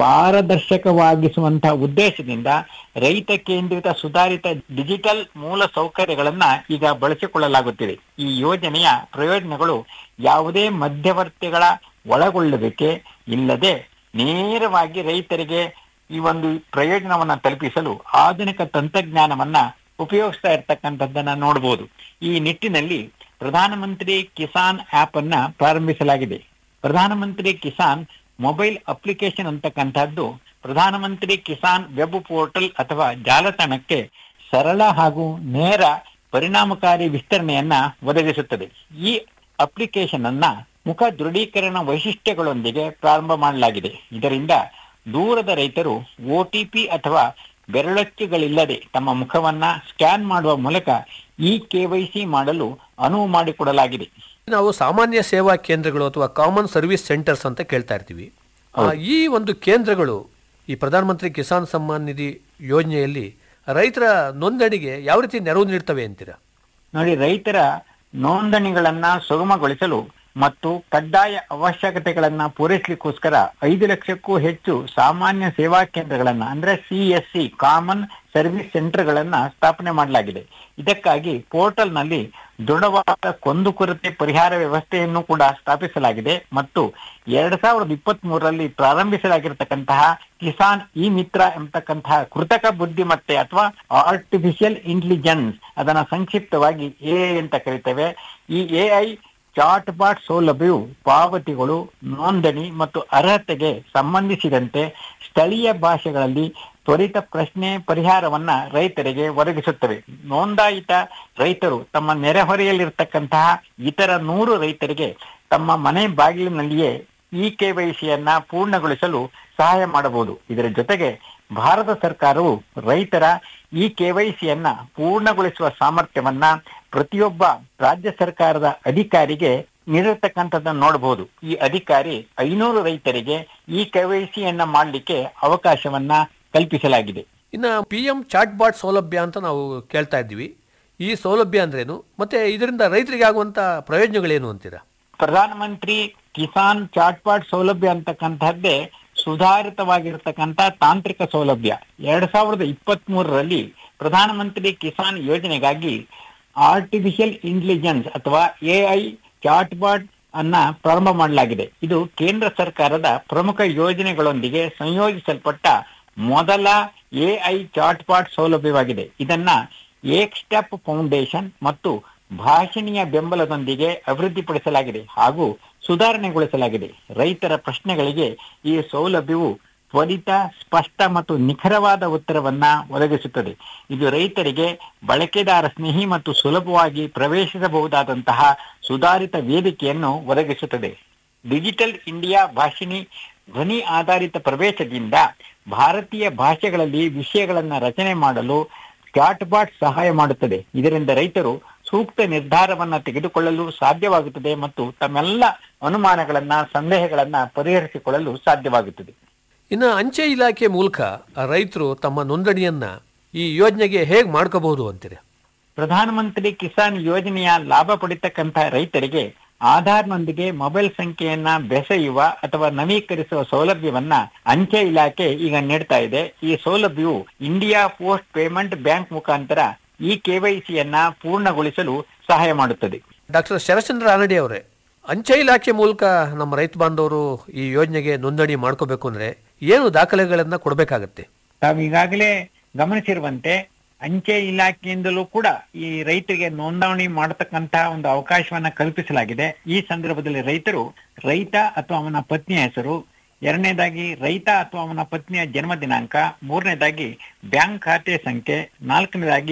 ಪಾರದರ್ಶಕವಾಗಿಸುವಂತಹ ಉದ್ದೇಶದಿಂದ ರೈತ ಕೇಂದ್ರಿತ ಸುಧಾರಿತ ಡಿಜಿಟಲ್ ಮೂಲ ಸೌಕರ್ಯಗಳನ್ನ ಈಗ ಬಳಸಿಕೊಳ್ಳಲಾಗುತ್ತಿದೆ ಈ ಯೋಜನೆಯ ಪ್ರಯೋಜನಗಳು ಯಾವುದೇ ಮಧ್ಯವರ್ತಿಗಳ ಒಳಗೊಳ್ಳುವಿಕೆ ಇಲ್ಲದೆ ನೇರವಾಗಿ ರೈತರಿಗೆ ಈ ಒಂದು ಪ್ರಯೋಜನವನ್ನ ತಲುಪಿಸಲು ಆಧುನಿಕ ತಂತ್ರಜ್ಞಾನವನ್ನ ಉಪಯೋಗಿಸ್ತಾ ಇರ್ತಕ್ಕಂಥದ್ದನ್ನ ನೋಡಬಹುದು ಈ ನಿಟ್ಟಿನಲ್ಲಿ ಪ್ರಧಾನಮಂತ್ರಿ ಕಿಸಾನ್ ಆಪ್ ಅನ್ನ ಪ್ರಾರಂಭಿಸಲಾಗಿದೆ ಪ್ರಧಾನಮಂತ್ರಿ ಕಿಸಾನ್ ಮೊಬೈಲ್ ಅಪ್ಲಿಕೇಶನ್ ಅಂತಕ್ಕಂಥದ್ದು ಪ್ರಧಾನಮಂತ್ರಿ ಕಿಸಾನ್ ವೆಬ್ ಪೋರ್ಟಲ್ ಅಥವಾ ಜಾಲತಾಣಕ್ಕೆ ಸರಳ ಹಾಗೂ ನೇರ ಪರಿಣಾಮಕಾರಿ ವಿಸ್ತರಣೆಯನ್ನ ಒದಗಿಸುತ್ತದೆ ಈ ಅಪ್ಲಿಕೇಶನ್ ಅನ್ನ ಮುಖ ದೃಢೀಕರಣ ವೈಶಿಷ್ಟ್ಯಗಳೊಂದಿಗೆ ಪ್ರಾರಂಭ ಮಾಡಲಾಗಿದೆ ಇದರಿಂದ ದೂರದ ರೈತರು ಒಟಿಪಿ ಅಥವಾ ಬೆರಳಚ್ಚುಗಳಿಲ್ಲದೆ ತಮ್ಮ ಮುಖವನ್ನ ಸ್ಕ್ಯಾನ್ ಮಾಡುವ ಮೂಲಕ ಈ ಕೆವೈಸಿ ಮಾಡಲು ಅನುವು ಮಾಡಿಕೊಡಲಾಗಿದೆ ನಾವು ಸಾಮಾನ್ಯ ಸೇವಾ ಕೇಂದ್ರಗಳು ಅಥವಾ ಕಾಮನ್ ಸರ್ವಿಸ್ ಸೆಂಟರ್ಸ್ ಅಂತ ಕೇಳ್ತಾ ಇರ್ತೀವಿ ಆ, ಈ ಒಂದು ಕೇಂದ್ರಗಳು ಈ ಪ್ರಧಾನ ಮಂತ್ರಿ ಕಿಸಾನ್ ಸಮ್ಮಾನ್ ನಿಧಿ ಯೋಜನೆಯಲ್ಲಿ ರೈತರ ನೋಂದಣಿಗೆ ಯಾವ ರೀತಿ ನೆರವು ನೀಡ್ತವೆ ಅಂತೀರಾ ನೋಡಿ ರೈತರ ನೋಂದಣಿಗಳನ್ನ ಸುಗಮಗೊಳಿಸಲು ಮತ್ತು ಕಡ್ಡಾಯ ಅವಶ್ಯಕತೆಗಳನ್ನ ಪೂರೈಸಲಿಕ್ಕೋಸ್ಕರ ಐದು ಲಕ್ಷಕ್ಕೂ ಹೆಚ್ಚು ಸಾಮಾನ್ಯ ಸೇವಾ ಕೇಂದ್ರಗಳನ್ನ ಅಂದ್ರೆ ಸಿಎಸ್ಸಿ ಕಾಮನ್ ಸರ್ವಿಸ್ ಸೆಂಟರ್ಗಳನ್ನ ಸ್ಥಾಪನೆ ಮಾಡಲಾಗಿದೆ ಇದಕ್ಕಾಗಿ ಪೋರ್ಟಲ್ ನಲ್ಲಿ ದೃಢವಾದ ಕುಂದುಕೊರತೆ ಪರಿಹಾರ ವ್ಯವಸ್ಥೆಯನ್ನು ಕೂಡ ಸ್ಥಾಪಿಸಲಾಗಿದೆ ಮತ್ತು ಎರಡ್ ಸಾವಿರದ ಇಪ್ಪತ್ತ್ ಮೂರರಲ್ಲಿ ಪ್ರಾರಂಭಿಸಲಾಗಿರತಕ್ಕಂತಹ ಕಿಸಾನ್ ಇ ಮಿತ್ರ ಎಂಬತಕ್ಕಂತಹ ಕೃತಕ ಬುದ್ಧಿಮತ್ತೆ ಅಥವಾ ಆರ್ಟಿಫಿಷಿಯಲ್ ಇಂಟೆಲಿಜೆನ್ಸ್ ಅದನ್ನ ಸಂಕ್ಷಿಪ್ತವಾಗಿ ಎ ಅಂತ ಕರಿತೇವೆ ಈ ಎಐ ಚಾಟ್ ಬಾಟ್ ಸೌಲಭ್ಯವು ಪಾವತಿಗಳು ನೋಂದಣಿ ಮತ್ತು ಅರ್ಹತೆಗೆ ಸಂಬಂಧಿಸಿದಂತೆ ಸ್ಥಳೀಯ ಭಾಷೆಗಳಲ್ಲಿ ತ್ವರಿತ ಪ್ರಶ್ನೆ ಪರಿಹಾರವನ್ನ ರೈತರಿಗೆ ಒದಗಿಸುತ್ತವೆ ನೋಂದಾಯಿತ ರೈತರು ತಮ್ಮ ನೆರೆಹೊರೆಯಲ್ಲಿರ್ತಕ್ಕಂತಹ ಇತರ ನೂರು ರೈತರಿಗೆ ತಮ್ಮ ಮನೆ ಬಾಗಿಲಿನಲ್ಲಿಯೇ ಇ ಕೆವೈಸಿಯನ್ನ ಪೂರ್ಣಗೊಳಿಸಲು ಸಹಾಯ ಮಾಡಬಹುದು ಇದರ ಜೊತೆಗೆ ಭಾರತ ಸರ್ಕಾರವು ರೈತರ ಈ ಕೆವೈಸಿಯನ್ನ ಪೂರ್ಣಗೊಳಿಸುವ ಸಾಮರ್ಥ್ಯವನ್ನ ಪ್ರತಿಯೊಬ್ಬ ರಾಜ್ಯ ಸರ್ಕಾರದ ಅಧಿಕಾರಿಗೆ ನೀಡಿರ್ತಕ್ಕಂಥದ್ದನ್ನು ನೋಡಬಹುದು ಈ ಅಧಿಕಾರಿ ಐನೂರು ರೈತರಿಗೆ ಈ ಕೆವೈಸಿಯನ್ನ ಮಾಡಲಿಕ್ಕೆ ಅವಕಾಶವನ್ನ ಕಲ್ಪಿಸಲಾಗಿದೆ ಇನ್ನು ಪಿ ಎಂ ಚಾಟ್ ಬಾಟ್ ಸೌಲಭ್ಯ ಅಂತ ನಾವು ಕೇಳ್ತಾ ಇದ್ದೀವಿ ಈ ಸೌಲಭ್ಯ ಅಂದ್ರೇನು ಮತ್ತೆ ಇದರಿಂದ ರೈತರಿಗೆ ಆಗುವಂತ ಪ್ರಯೋಜನಗಳೇನು ಅಂತೀರಾ ಪ್ರಧಾನಮಂತ್ರಿ ಕಿಸಾನ್ ಚಾಟ್ಪಾಟ್ ಸೌಲಭ್ಯ ಅಂತಕ್ಕಂಥದ್ದೇ ಸುಧಾರಿತವಾಗಿರ್ತಕ್ಕಂಥ ತಾಂತ್ರಿಕ ಸೌಲಭ್ಯ ಎರಡ್ ಸಾವಿರದ ಇಪ್ಪತ್ತ್ ಮೂರರಲ್ಲಿ ಪ್ರಧಾನಮಂತ್ರಿ ಕಿಸಾನ್ ಯೋಜನೆಗಾಗಿ ಆರ್ಟಿಫಿಷಿಯಲ್ ಇಂಟೆಲಿಜೆನ್ಸ್ ಅಥವಾ ಎಐ ಚಾಟ್ಬಾಟ್ ಅನ್ನ ಪ್ರಾರಂಭ ಮಾಡಲಾಗಿದೆ ಇದು ಕೇಂದ್ರ ಸರ್ಕಾರದ ಪ್ರಮುಖ ಯೋಜನೆಗಳೊಂದಿಗೆ ಸಂಯೋಜಿಸಲ್ಪಟ್ಟ ಮೊದಲ ಎಐ ಚಾಟ್ಪಾಟ್ ಸೌಲಭ್ಯವಾಗಿದೆ ಇದನ್ನ ಏಕ್ ಸ್ಟೆಪ್ ಫೌಂಡೇಶನ್ ಮತ್ತು ಭಾಷಣೀಯ ಬೆಂಬಲದೊಂದಿಗೆ ಅಭಿವೃದ್ಧಿಪಡಿಸಲಾಗಿದೆ ಹಾಗೂ ಸುಧಾರಣೆಗೊಳಿಸಲಾಗಿದೆ ರೈತರ ಪ್ರಶ್ನೆಗಳಿಗೆ ಈ ಸೌಲಭ್ಯವು ತ್ವರಿತ ಸ್ಪಷ್ಟ ಮತ್ತು ನಿಖರವಾದ ಉತ್ತರವನ್ನ ಒದಗಿಸುತ್ತದೆ ಇದು ರೈತರಿಗೆ ಬಳಕೆದಾರ ಸ್ನೇಹಿ ಮತ್ತು ಸುಲಭವಾಗಿ ಪ್ರವೇಶಿಸಬಹುದಾದಂತಹ ಸುಧಾರಿತ ವೇದಿಕೆಯನ್ನು ಒದಗಿಸುತ್ತದೆ ಡಿಜಿಟಲ್ ಇಂಡಿಯಾ ಭಾಷಿಣಿ ಧ್ವನಿ ಆಧಾರಿತ ಪ್ರವೇಶದಿಂದ ಭಾರತೀಯ ಭಾಷೆಗಳಲ್ಲಿ ವಿಷಯಗಳನ್ನ ರಚನೆ ಮಾಡಲು ಚಾಟ್ಬಾಟ್ ಸಹಾಯ ಮಾಡುತ್ತದೆ ಇದರಿಂದ ರೈತರು ಸೂಕ್ತ ನಿರ್ಧಾರವನ್ನ ತೆಗೆದುಕೊಳ್ಳಲು ಸಾಧ್ಯವಾಗುತ್ತದೆ ಮತ್ತು ತಮ್ಮೆಲ್ಲ ಅನುಮಾನಗಳನ್ನ ಸಂದೇಹಗಳನ್ನ ಪರಿಹರಿಸಿಕೊಳ್ಳಲು ಸಾಧ್ಯವಾಗುತ್ತದೆ ಇನ್ನು ಅಂಚೆ ಇಲಾಖೆ ಮೂಲಕ ರೈತರು ತಮ್ಮ ನೋಂದಣಿಯನ್ನ ಈ ಯೋಜನೆಗೆ ಹೇಗೆ ಮಾಡ್ಕೋಬಹುದು ಅಂತೀರಾ ಪ್ರಧಾನಮಂತ್ರಿ ಕಿಸಾನ್ ಯೋಜನೆಯ ಲಾಭ ಪಡಿತಕ್ಕಂತ ರೈತರಿಗೆ ಆಧಾರ್ನೊಂದಿಗೆ ಮೊಬೈಲ್ ಸಂಖ್ಯೆಯನ್ನ ಬೆಸೆಯುವ ಅಥವಾ ನವೀಕರಿಸುವ ಸೌಲಭ್ಯವನ್ನ ಅಂಚೆ ಇಲಾಖೆ ಈಗ ನೀಡ್ತಾ ಇದೆ ಈ ಸೌಲಭ್ಯವು ಇಂಡಿಯಾ ಪೋಸ್ಟ್ ಪೇಮೆಂಟ್ ಬ್ಯಾಂಕ್ ಮುಖಾಂತರ ಈ ಕೆವೈಸಿಯನ್ನ ಪೂರ್ಣಗೊಳಿಸಲು ಸಹಾಯ ಮಾಡುತ್ತದೆ ಡಾಕ್ಟರ್ ಶರಶ್ಚಂದ್ರ ರಾನಡೆ ಅವರೇ ಅಂಚೆ ಇಲಾಖೆ ಮೂಲಕ ನಮ್ಮ ರೈತ ಬಾಂಧವರು ಈ ಯೋಜನೆಗೆ ನೋಂದಣಿ ಮಾಡ್ಕೋಬೇಕು ಅಂದ್ರೆ ಏನು ದಾಖಲೆಗಳನ್ನ ಕೊಡಬೇಕಾಗತ್ತೆ ತಾವೀಗಾಗಲೇ ಗಮನಿಸಿರುವಂತೆ ಅಂಚೆ ಇಲಾಖೆಯಿಂದಲೂ ಕೂಡ ಈ ರೈತರಿಗೆ ನೋಂದಣಿ ಮಾಡತಕ್ಕಂತಹ ಒಂದು ಅವಕಾಶವನ್ನ ಕಲ್ಪಿಸಲಾಗಿದೆ ಈ ಸಂದರ್ಭದಲ್ಲಿ ರೈತರು ರೈತ ಅಥವಾ ಅವನ ಪತ್ನಿಯ ಹೆಸರು ಎರಡನೇದಾಗಿ ರೈತ ಅಥವಾ ಅವನ ಪತ್ನಿಯ ಜನ್ಮ ದಿನಾಂಕ ಮೂರನೇದಾಗಿ ಬ್ಯಾಂಕ್ ಖಾತೆ ಸಂಖ್ಯೆ ನಾಲ್ಕನೇದಾಗಿ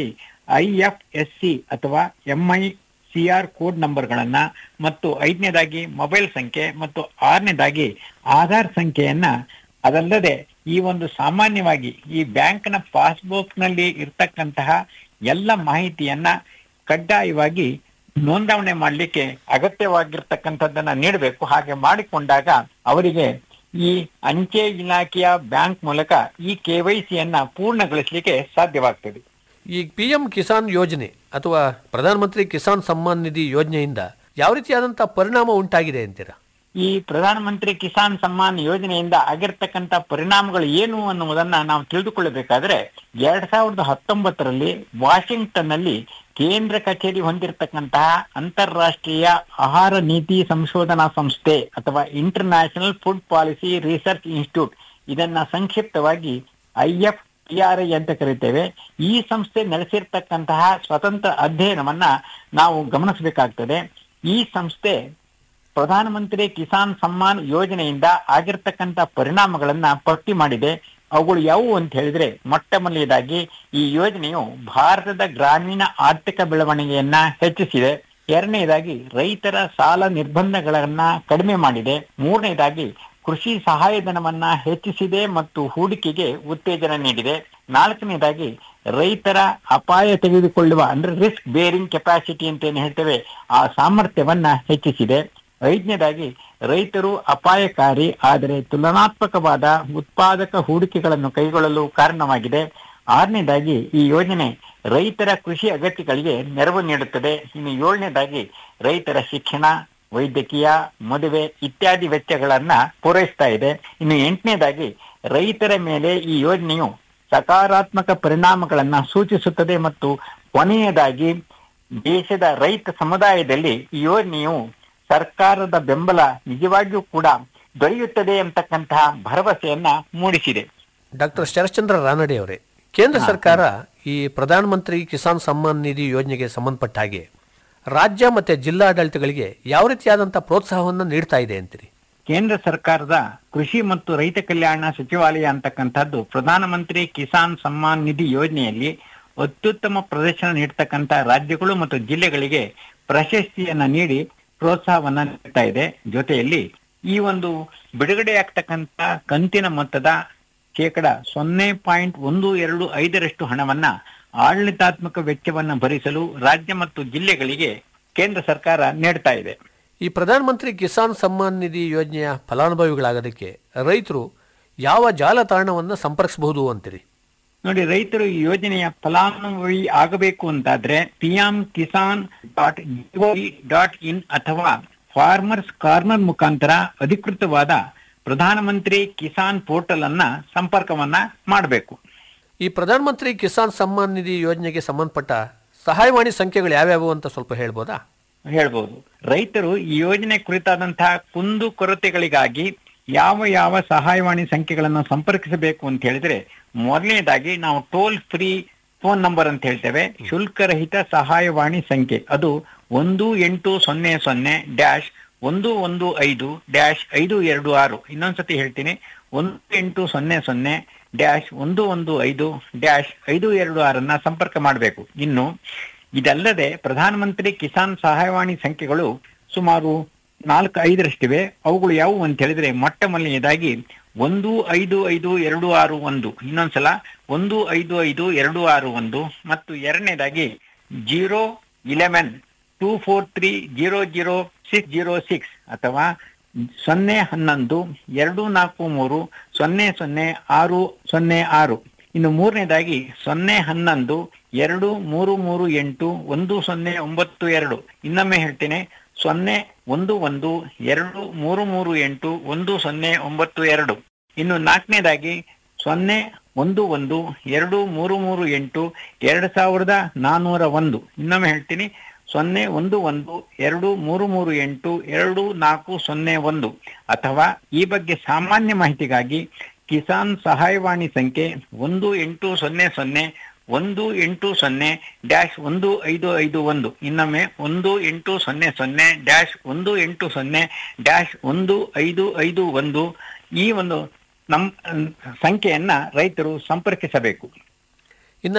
ಐ ಎಫ್ ಎಸ್ ಸಿ ಅಥವಾ ಎಂಐ ಸಿ ಆರ್ ಕೋಡ್ ನಂಬರ್ಗಳನ್ನ ಮತ್ತು ಐದನೇದಾಗಿ ಮೊಬೈಲ್ ಸಂಖ್ಯೆ ಮತ್ತು ಆರನೇದಾಗಿ ಆಧಾರ್ ಸಂಖ್ಯೆಯನ್ನ ಅದಲ್ಲದೆ ಈ ಒಂದು ಸಾಮಾನ್ಯವಾಗಿ ಈ ಬ್ಯಾಂಕ್ನ ಪಾಸ್ಬುಕ್ ನಲ್ಲಿ ಇರ್ತಕ್ಕಂತಹ ಎಲ್ಲ ಮಾಹಿತಿಯನ್ನ ಕಡ್ಡಾಯವಾಗಿ ನೋಂದಣಿ ಮಾಡಲಿಕ್ಕೆ ಅಗತ್ಯವಾಗಿರ್ತಕ್ಕಂಥದ್ದನ್ನ ನೀಡಬೇಕು ಹಾಗೆ ಮಾಡಿಕೊಂಡಾಗ ಅವರಿಗೆ ಈ ಅಂಚೆ ಇಲಾಖೆಯ ಬ್ಯಾಂಕ್ ಮೂಲಕ ಈ ಕೆವೈಸಿಯನ್ನ ಪೂರ್ಣಗೊಳಿಸಲಿಕ್ಕೆ ಸಾಧ್ಯವಾಗ್ತದೆ ಈ ಪಿ ಎಂ ಕಿಸಾನ್ ಯೋಜನೆ ಅಥವಾ ಪ್ರಧಾನಮಂತ್ರಿ ಕಿಸಾನ್ ಸಮ್ಮಾನ್ ನಿಧಿ ಯೋಜನೆಯಿಂದ ಯಾವ ರೀತಿಯಾದಂತಹ ಪರಿಣಾಮ ಉಂಟಾಗಿದೆ ಅಂತೀರಾ ಈ ಪ್ರಧಾನಮಂತ್ರಿ ಕಿಸಾನ್ ಸಮ್ಮಾನ್ ಯೋಜನೆಯಿಂದ ಆಗಿರ್ತಕ್ಕಂಥ ಪರಿಣಾಮಗಳು ಏನು ಅನ್ನುವುದನ್ನ ನಾವು ತಿಳಿದುಕೊಳ್ಳಬೇಕಾದ್ರೆ ಎರಡ್ ಸಾವಿರದ ಹತ್ತೊಂಬತ್ತರಲ್ಲಿ ವಾಷಿಂಗ್ಟನ್ ನಲ್ಲಿ ಕೇಂದ್ರ ಕಚೇರಿ ಹೊಂದಿರತಕ್ಕಂತಹ ಅಂತಾರಾಷ್ಟ್ರೀಯ ಆಹಾರ ನೀತಿ ಸಂಶೋಧನಾ ಸಂಸ್ಥೆ ಅಥವಾ international food policy research institute ಇದನ್ನ ಸಂಕ್ಷಿಪ್ತವಾಗಿ ಐಎಫ್ ಪಿಆರ್ಐ ಅಂತ ಕರಿತೇವೆ ಈ ಸಂಸ್ಥೆ ನಡೆಸಿರ್ತಕ್ಕಂತಹ ಸ್ವತಂತ್ರ ಅಧ್ಯಯನವನ್ನ ನಾವು ಗಮನಿಸಬೇಕಾಗ್ತದೆ ಈ ಸಂಸ್ಥೆ ಪ್ರಧಾನಮಂತ್ರಿ ಕಿಸಾನ್ ಸಮ್ಮಾನ್ ಯೋಜನೆಯಿಂದ ಆಗಿರ್ತಕ್ಕಂಥ ಪರಿಣಾಮಗಳನ್ನ ಪಟ್ಟಿ ಮಾಡಿದೆ ಅವುಗಳು ಯಾವುವು ಅಂತ ಹೇಳಿದ್ರೆ ಮೊಟ್ಟ ಮೊದಲನೇದಾಗಿ ಈ ಯೋಜನೆಯು ಭಾರತದ ಗ್ರಾಮೀಣ ಆರ್ಥಿಕ ಬೆಳವಣಿಗೆಯನ್ನ ಹೆಚ್ಚಿಸಿದೆ ಎರಡನೇದಾಗಿ ರೈತರ ಸಾಲ ನಿರ್ಬಂಧಗಳನ್ನ ಕಡಿಮೆ ಮಾಡಿದೆ ಮೂರನೇದಾಗಿ ಕೃಷಿ ಸಹಾಯಧನವನ್ನ ಹೆಚ್ಚಿಸಿದೆ ಮತ್ತು ಹೂಡಿಕೆಗೆ ಉತ್ತೇಜನ ನೀಡಿದೆ ನಾಲ್ಕನೇದಾಗಿ ರೈತರ ಅಪಾಯ ತೆಗೆದುಕೊಳ್ಳುವ ಅಂದ್ರೆ ರಿಸ್ಕ್ ಬೇರಿಂಗ್ ಕೆಪಾಸಿಟಿ ಅಂತ ಏನು ಹೇಳ್ತೇವೆ ಆ ಸಾಮರ್ಥ್ಯವನ್ನ ಹೆಚ್ಚಿಸಿದೆ ಐದನೇದಾಗಿ ರೈತರು ಅಪಾಯಕಾರಿ ಆದರೆ ತುಲನಾತ್ಮಕವಾದ ಉತ್ಪಾದಕ ಹೂಡಿಕೆಗಳನ್ನು ಕೈಗೊಳ್ಳಲು ಕಾರಣವಾಗಿದೆ ಆರನೇದಾಗಿ ಈ ಯೋಜನೆ ರೈತರ ಕೃಷಿ ಅಗತ್ಯಗಳಿಗೆ ನೆರವು ನೀಡುತ್ತದೆ ಇನ್ನು ಏಳನೇದಾಗಿ ರೈತರ ಶಿಕ್ಷಣ ವೈದ್ಯಕೀಯ ಮದುವೆ ಇತ್ಯಾದಿ ವೆಚ್ಚಗಳನ್ನ ಪೂರೈಸ್ತಾ ಇದೆ ಇನ್ನು ಎಂಟನೇದಾಗಿ ರೈತರ ಮೇಲೆ ಈ ಯೋಜನೆಯು ಸಕಾರಾತ್ಮಕ ಪರಿಣಾಮಗಳನ್ನ ಸೂಚಿಸುತ್ತದೆ ಮತ್ತು ಕೊನೆಯದಾಗಿ ದೇಶದ ರೈತ ಸಮುದಾಯದಲ್ಲಿ ಈ ಯೋಜನೆಯು ಸರ್ಕಾರದ ಬೆಂಬಲ ನಿಜವಾಗಿಯೂ ಕೂಡ ದೊರೆಯುತ್ತದೆ ಎಂಬತಕ್ಕಂತಹ ಭರವಸೆಯನ್ನ ಮೂಡಿಸಿದೆ ಡಾಕ್ಟರ್ ಶರಶ್ಚಂದ್ರ ರಾನಡೆ ಅವರೇ ಕೇಂದ್ರ ಸರ್ಕಾರ ಈ ಪ್ರಧಾನಮಂತ್ರಿ ಕಿಸಾನ್ ಸಮ್ಮಾನ್ ನಿಧಿ ಯೋಜನೆಗೆ ಸಂಬಂಧಪಟ್ಟ ಹಾಗೆ ರಾಜ್ಯ ಮತ್ತೆ ಜಿಲ್ಲಾಡಳಿತಗಳಿಗೆ ಯಾವ ರೀತಿಯಾದಂತಹ ಪ್ರೋತ್ಸಾಹವನ್ನು ನೀಡ್ತಾ ಇದೆ ಅಂತೀರಿ ಕೇಂದ್ರ ಸರ್ಕಾರದ ಕೃಷಿ ಮತ್ತು ರೈತ ಕಲ್ಯಾಣ ಸಚಿವಾಲಯ ಅಂತಕ್ಕಂಥದ್ದು ಪ್ರಧಾನಮಂತ್ರಿ ಕಿಸಾನ್ ಸಮ್ಮಾನ್ ನಿಧಿ ಯೋಜನೆಯಲ್ಲಿ ಅತ್ಯುತ್ತಮ ಪ್ರದರ್ಶನ ನೀಡ್ತಕ್ಕಂಥ ರಾಜ್ಯಗಳು ಮತ್ತು ಜಿಲ್ಲೆಗಳಿಗೆ ಪ್ರಶಸ್ತಿಯನ್ನ ನೀಡಿ ಪ್ರೋತ್ಸಾಹವನ್ನ ನೀಡ್ತಾ ಇದೆ ಜೊತೆಯಲ್ಲಿ ಈ ಒಂದು ಬಿಡುಗಡೆ ಆಗ್ತಕ್ಕಂಥ ಕಂತಿನ ಮೊತ್ತದ ಶೇಕಡ ಸೊನ್ನೆ ಪಾಯಿಂಟ್ ಒಂದು ಎರಡು ಐದರಷ್ಟು ಹಣವನ್ನ ಆಡಳಿತಾತ್ಮಕ ವೆಚ್ಚವನ್ನ ಭರಿಸಲು ರಾಜ್ಯ ಮತ್ತು ಜಿಲ್ಲೆಗಳಿಗೆ ಕೇಂದ್ರ ಸರ್ಕಾರ ನೀಡ್ತಾ ಇದೆ ಈ ಪ್ರಧಾನಮಂತ್ರಿ ಕಿಸಾನ್ ಸಮ್ಮಾನ್ ನಿಧಿ ಯೋಜನೆಯ ಫಲಾನುಭವಿಗಳಾಗೋದಕ್ಕೆ ರೈತರು ಯಾವ ಜಾಲತಾಣವನ್ನು ಸಂಪರ್ಕಿಸಬಹುದು ಅಂತೀರಿ ನೋಡಿ ರೈತರು ಈ ಯೋಜನೆಯ ಫಲಾನುಭವಿ ಆಗಬೇಕು ಅಂತಾದ್ರೆ P M Kisan dot dot in ಅಥವಾ ಫಾರ್ಮರ್ಸ್ ಕಾರ್ನರ್ ಮುಖಾಂತರ ಅಧಿಕೃತವಾದ ಪ್ರಧಾನಮಂತ್ರಿ ಕಿಸಾನ್ ಪೋರ್ಟಲ್ ಅನ್ನ ಸಂಪರ್ಕವನ್ನ ಮಾಡಬೇಕು ಈ ಪ್ರಧಾನಮಂತ್ರಿ ಕಿಸಾನ್ ಸಮ್ಮಾನ್ ನಿಧಿ ಯೋಜನೆಗೆ ಸಂಬಂಧಪಟ್ಟ ಸಹಾಯವಾಣಿ ಸಂಖ್ಯೆಗಳು ಯಾವ್ಯಾವು ಅಂತ ಸ್ವಲ್ಪ ಹೇಳ್ಬೋದಾ ಹೇಳ್ಬೋದು ರೈತರು ಈ ಯೋಜನೆ ಕುರಿತಾದಂತಹ ಕುಂದು ಕೊರತೆಗಳಿಗಾಗಿ ಯಾವ ಯಾವ ಸಹಾಯವಾಣಿ ಸಂಖ್ಯೆಗಳನ್ನು ಸಂಪರ್ಕಿಸಬೇಕು ಅಂತ ಹೇಳಿದ್ರೆ ಮೊದಲನೇದಾಗಿ ನಾವು ಟೋಲ್ ಫ್ರೀ ಫೋನ್ ನಂಬರ್ ಅಂತ ಹೇಳ್ತೇವೆ ಶುಲ್ಕರಹಿತ ಸಹಾಯವಾಣಿ ಸಂಖ್ಯೆ ಅದು ಒಂದು ಎಂಟು ಸೊನ್ನೆ ಸೊನ್ನೆ ಡ್ಯಾಶ್ ಒಂದು ಒಂದು ಐದು ಡ್ಯಾಶ್ ಐದು ಎರಡು ಆರು ಇನ್ನೊಂದ್ಸತಿ ಹೇಳ್ತೀನಿ ಒಂದು ಎಂಟು ಸೊನ್ನೆ ಸೊನ್ನೆ ಡ್ಯಾಶ್ ಒಂದು ಒಂದು ಐದು ಡ್ಯಾಶ್ ಐದು ಎರಡು ಆರನ್ನ ಸಂಪರ್ಕ ಮಾಡಬೇಕು ಇನ್ನು ಇದಲ್ಲದೆ ಪ್ರಧಾನಮಂತ್ರಿ ಕಿಸಾನ್ ಸಹಾಯವಾಣಿ ಸಂಖ್ಯೆಗಳು ಸುಮಾರು ನಾಲ್ಕು ಐದರಷ್ಟಿವೆ ಅವುಗಳು ಯಾವುವು ಅಂತ ಹೇಳಿದ್ರೆ ಮೊಟ್ಟ ಮೊದಲನೇದಾಗಿ ಒಂದು ಐದು ಐದು ಎರಡು ಆರು ಒಂದು ಇನ್ನೊಂದ್ಸಲ ಒಂದು ಐದು ಐದು ಎರಡು ಆರು ಒಂದು ಮತ್ತು ಎರಡನೇದಾಗಿ zero eleven two four three zero zero six zero six ಅಥವಾ ಸೊನ್ನೆ ಹನ್ನೊಂದು ಎರಡು ನಾಲ್ಕು ಮೂರು ಸೊನ್ನೆ ಸೊನ್ನೆ ಆರು ಸೊನ್ನೆ ಆರು ಇನ್ನು ಮೂರನೇದಾಗಿ ಸೊನ್ನೆ ಹನ್ನೊಂದು ಎರಡು ಮೂರು ಮೂರು ಎಂಟು ಒಂದು ಸೊನ್ನೆ ಒಂಬತ್ತು ಎರಡು ಇನ್ನೊಮ್ಮೆ ಹೇಳ್ತೇನೆ ಸೊನ್ನೆ ಒಂದು ಒಂದು ಎರಡು ಮೂರು ಮೂರು ಎಂಟು ಒಂದು ಸೊನ್ನೆ ಒಂಬತ್ತು ಎರಡು ಇನ್ನು ನಾಲ್ಕನೇದಾಗಿ ಸೊನ್ನೆ ಒಂದು ಒಂದು ಎರಡು ಮೂರು ಮೂರು ಎಂಟು ಎರಡು ಸಾವಿರದ ನಾನ್ನೂರ ಒಂದು ಇನ್ನೊಮ್ಮೆ ಹೇಳ್ತೀನಿ ಸೊನ್ನೆ ಒಂದು ಒಂದು ಎರಡು ಮೂರು ಮೂರು ಎಂಟು ಎರಡು ನಾಲ್ಕು ಸೊನ್ನೆ ಒಂದು ಅಥವಾ ಈ ಬಗ್ಗೆ ಸಾಮಾನ್ಯ ಮಾಹಿತಿಗಾಗಿ ಕಿಸಾನ್ ಸಹಾಯವಾಣಿ ಸಂಖ್ಯೆ ಒಂದು ಎಂಟು ಸೊನ್ನೆ ಸೊನ್ನೆ ಒಂದು ಎಂಟು ಸೊನ್ನೆ ಡ್ಯಾಶ್ ಒಂದು ಐದು ಐದು ಒಂದು ಇನ್ನೊಮ್ಮೆ ಒಂದು ಎಂಟು ಸೊನ್ನೆ ಸೊನ್ನೆ ಡ್ಯಾಶ್ ಒಂದು ಎಂಟು ಸೊನ್ನೆ ಡ್ಯಾಶ್ ಒಂದು ಐದು ಐದು ಒಂದು ಈ ಒಂದು ನಮ್ ಸಂಖ್ಯೆಯನ್ನ ರೈತರು ಸಂಪರ್ಕಿಸಬೇಕು ಇನ್ನ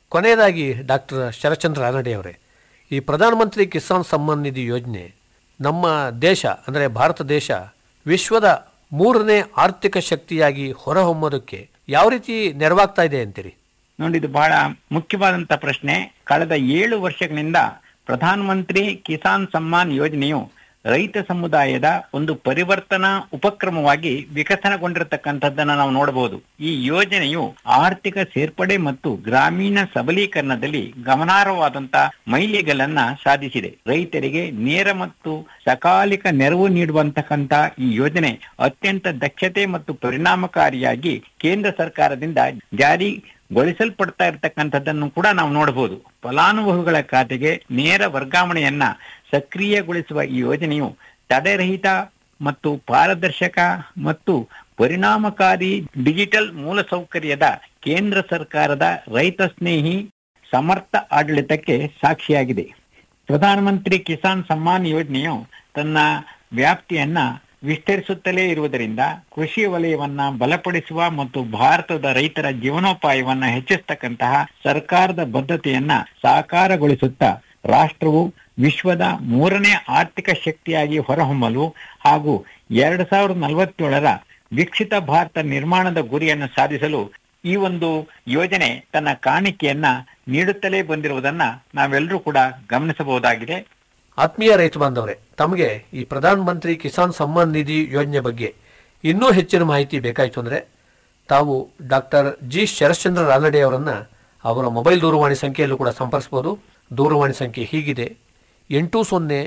ಕೊನೆಯದಾಗಿ ಡಾಕ್ಟರ್ ಶರತ್ಚಂದ್ರ ರಾನಡೆ ಅವರೇ ಈ ಪ್ರಧಾನಮಂತ್ರಿ ಕಿಸಾನ್ ಸಮ್ಮಾನ್ ನಿಧಿ ಯೋಜನೆ ನಮ್ಮ ದೇಶ ಅಂದರೆ ಭಾರತ ದೇಶ ವಿಶ್ವದ ಮೂರನೇ ಆರ್ಥಿಕ ಶಕ್ತಿಯಾಗಿ ಹೊರಹೊಮ್ಮೋದಕ್ಕೆ ಯಾವ ರೀತಿ ನೆರವಾಗ್ತಾ ಇದೆ ಅಂತೀರಿ ನೋಡಿ ಇದು ಬಹಳ ಮುಖ್ಯವಾದಂತ ಪ್ರಶ್ನೆ ಕಳೆದ ಏಳು ವರ್ಷಗಳಿಂದ ಪ್ರಧಾನಮಂತ್ರಿ ಕಿಸಾನ್ ಸಮ್ಮಾನ್ ಯೋಜನೆಯು ರೈತ ಸಮುದಾಯದ ಒಂದು ಪರಿವರ್ತನಾ ಉಪಕ್ರಮವಾಗಿ ವಿಕಸನಗೊಂಡಿರತಕ್ಕಂಥದ್ದನ್ನ ನಾವು ನೋಡಬಹುದು ಈ ಯೋಜನೆಯು ಆರ್ಥಿಕ ಸೇರ್ಪಡೆ ಮತ್ತು ಗ್ರಾಮೀಣ ಸಬಲೀಕರಣದಲ್ಲಿ ಗಮನಾರ್ಹವಾದಂತ ಮೈಲಿಗಲನ್ನ ಸಾಧಿಸಿದೆ ರೈತರಿಗೆ ನೇರ ಮತ್ತು ಸಕಾಲಿಕ ನೆರವು ನೀಡುವಂತಕ್ಕಂತ ಈ ಯೋಜನೆ ಅತ್ಯಂತ ದಕ್ಷತೆ ಮತ್ತು ಪರಿಣಾಮಕಾರಿಯಾಗಿ ಕೇಂದ್ರ ಸರ್ಕಾರದಿಂದ ಜಾರಿ ಗೊಳಿಸಲ್ಪಡ್ತಾ ಇರತಕ್ಕಂಥದ್ದನ್ನು ಕೂಡ ನಾವು ನೋಡಬಹುದು ಫಲಾನುಭವಿಗಳ ಖಾತೆಗೆ ನೇರ ವರ್ಗಾವಣೆಯನ್ನ ಸಕ್ರಿಯಗೊಳಿಸುವ ಈ ಯೋಜನೆಯು ತಡೆರಹಿತ ಮತ್ತು ಪಾರದರ್ಶಕ ಮತ್ತು ಪರಿಣಾಮಕಾರಿ ಡಿಜಿಟಲ್ ಮೂಲಸೌಕರ್ಯದ ಕೇಂದ್ರ ಸರ್ಕಾರದ ರೈತ ಸ್ನೇಹಿ ಸಮರ್ಥ ಆಡಳಿತಕ್ಕೆ ಸಾಕ್ಷಿಯಾಗಿದೆ ಪ್ರಧಾನಮಂತ್ರಿ ಕಿಸಾನ್ ಸಮ್ಮಾನ್ ಯೋಜನೆಯು ತನ್ನ ವ್ಯಾಪ್ತಿಯನ್ನ ವಿಸ್ತರಿಸುತ್ತಲೇ ಇರುವುದರಿಂದ ಕೃಷಿ ವಲಯವನ್ನ ಬಲಪಡಿಸುವ ಮತ್ತು ಭಾರತದ ರೈತರ ಜೀವನೋಪಾಯವನ್ನ ಹೆಚ್ಚಿಸತಕ್ಕಂತಹ ಸರ್ಕಾರದ ಬದ್ಧತೆಯನ್ನ ಸಾಕಾರಗೊಳಿಸುತ್ತಾ ರಾಷ್ಟ್ರವು ವಿಶ್ವದ ಮೂರನೇ ಆರ್ಥಿಕ ಶಕ್ತಿಯಾಗಿ ಹೊರಹೊಮ್ಮಲು ಹಾಗೂ ಎರಡ್ ಸಾವಿರದ ನಲವತ್ತೇಳರ ವಿಕಸಿತ ಭಾರತ ನಿರ್ಮಾಣದ ಗುರಿಯನ್ನು ಸಾಧಿಸಲು ಈ ಒಂದು ಯೋಜನೆ ತನ್ನ ಕಾಣಿಕೆಯನ್ನ ನೀಡುತ್ತಲೇ ಬಂದಿರುವುದನ್ನ ನಾವೆಲ್ಲರೂ ಕೂಡ ಗಮನಿಸಬಹುದಾಗಿದೆ ಆತ್ಮೀಯ ರೈತ ಬಾಂಧವರೇ ತಮಗೆ ಈ ಪ್ರಧಾನ ಮಂತ್ರಿ ಕಿಸಾನ್ ಸಮ್ಮಾನ್ ನಿಧಿ ಯೋಜನೆ ಬಗ್ಗೆ ಇನ್ನೂ ಹೆಚ್ಚಿನ ಮಾಹಿತಿ ಬೇಕಾಯಿತು ಅಂದರೆ ತಾವು ಡಾಕ್ಟರ್ ಜಿ ಶರಶ್ಚಂದ್ರ ರಾನಡೆ ಅವರನ್ನ ಅವರ ಮೊಬೈಲ್ ದೂರವಾಣಿ ಸಂಖ್ಯೆಯಲ್ಲೂ ಕೂಡ ಸಂಪರ್ಸ್ಬೋದು ದೂರವಾಣಿ ಸಂಖ್ಯೆ ಹೀಗಿದೆ ಎಂಟು ಸೊನ್ನೆ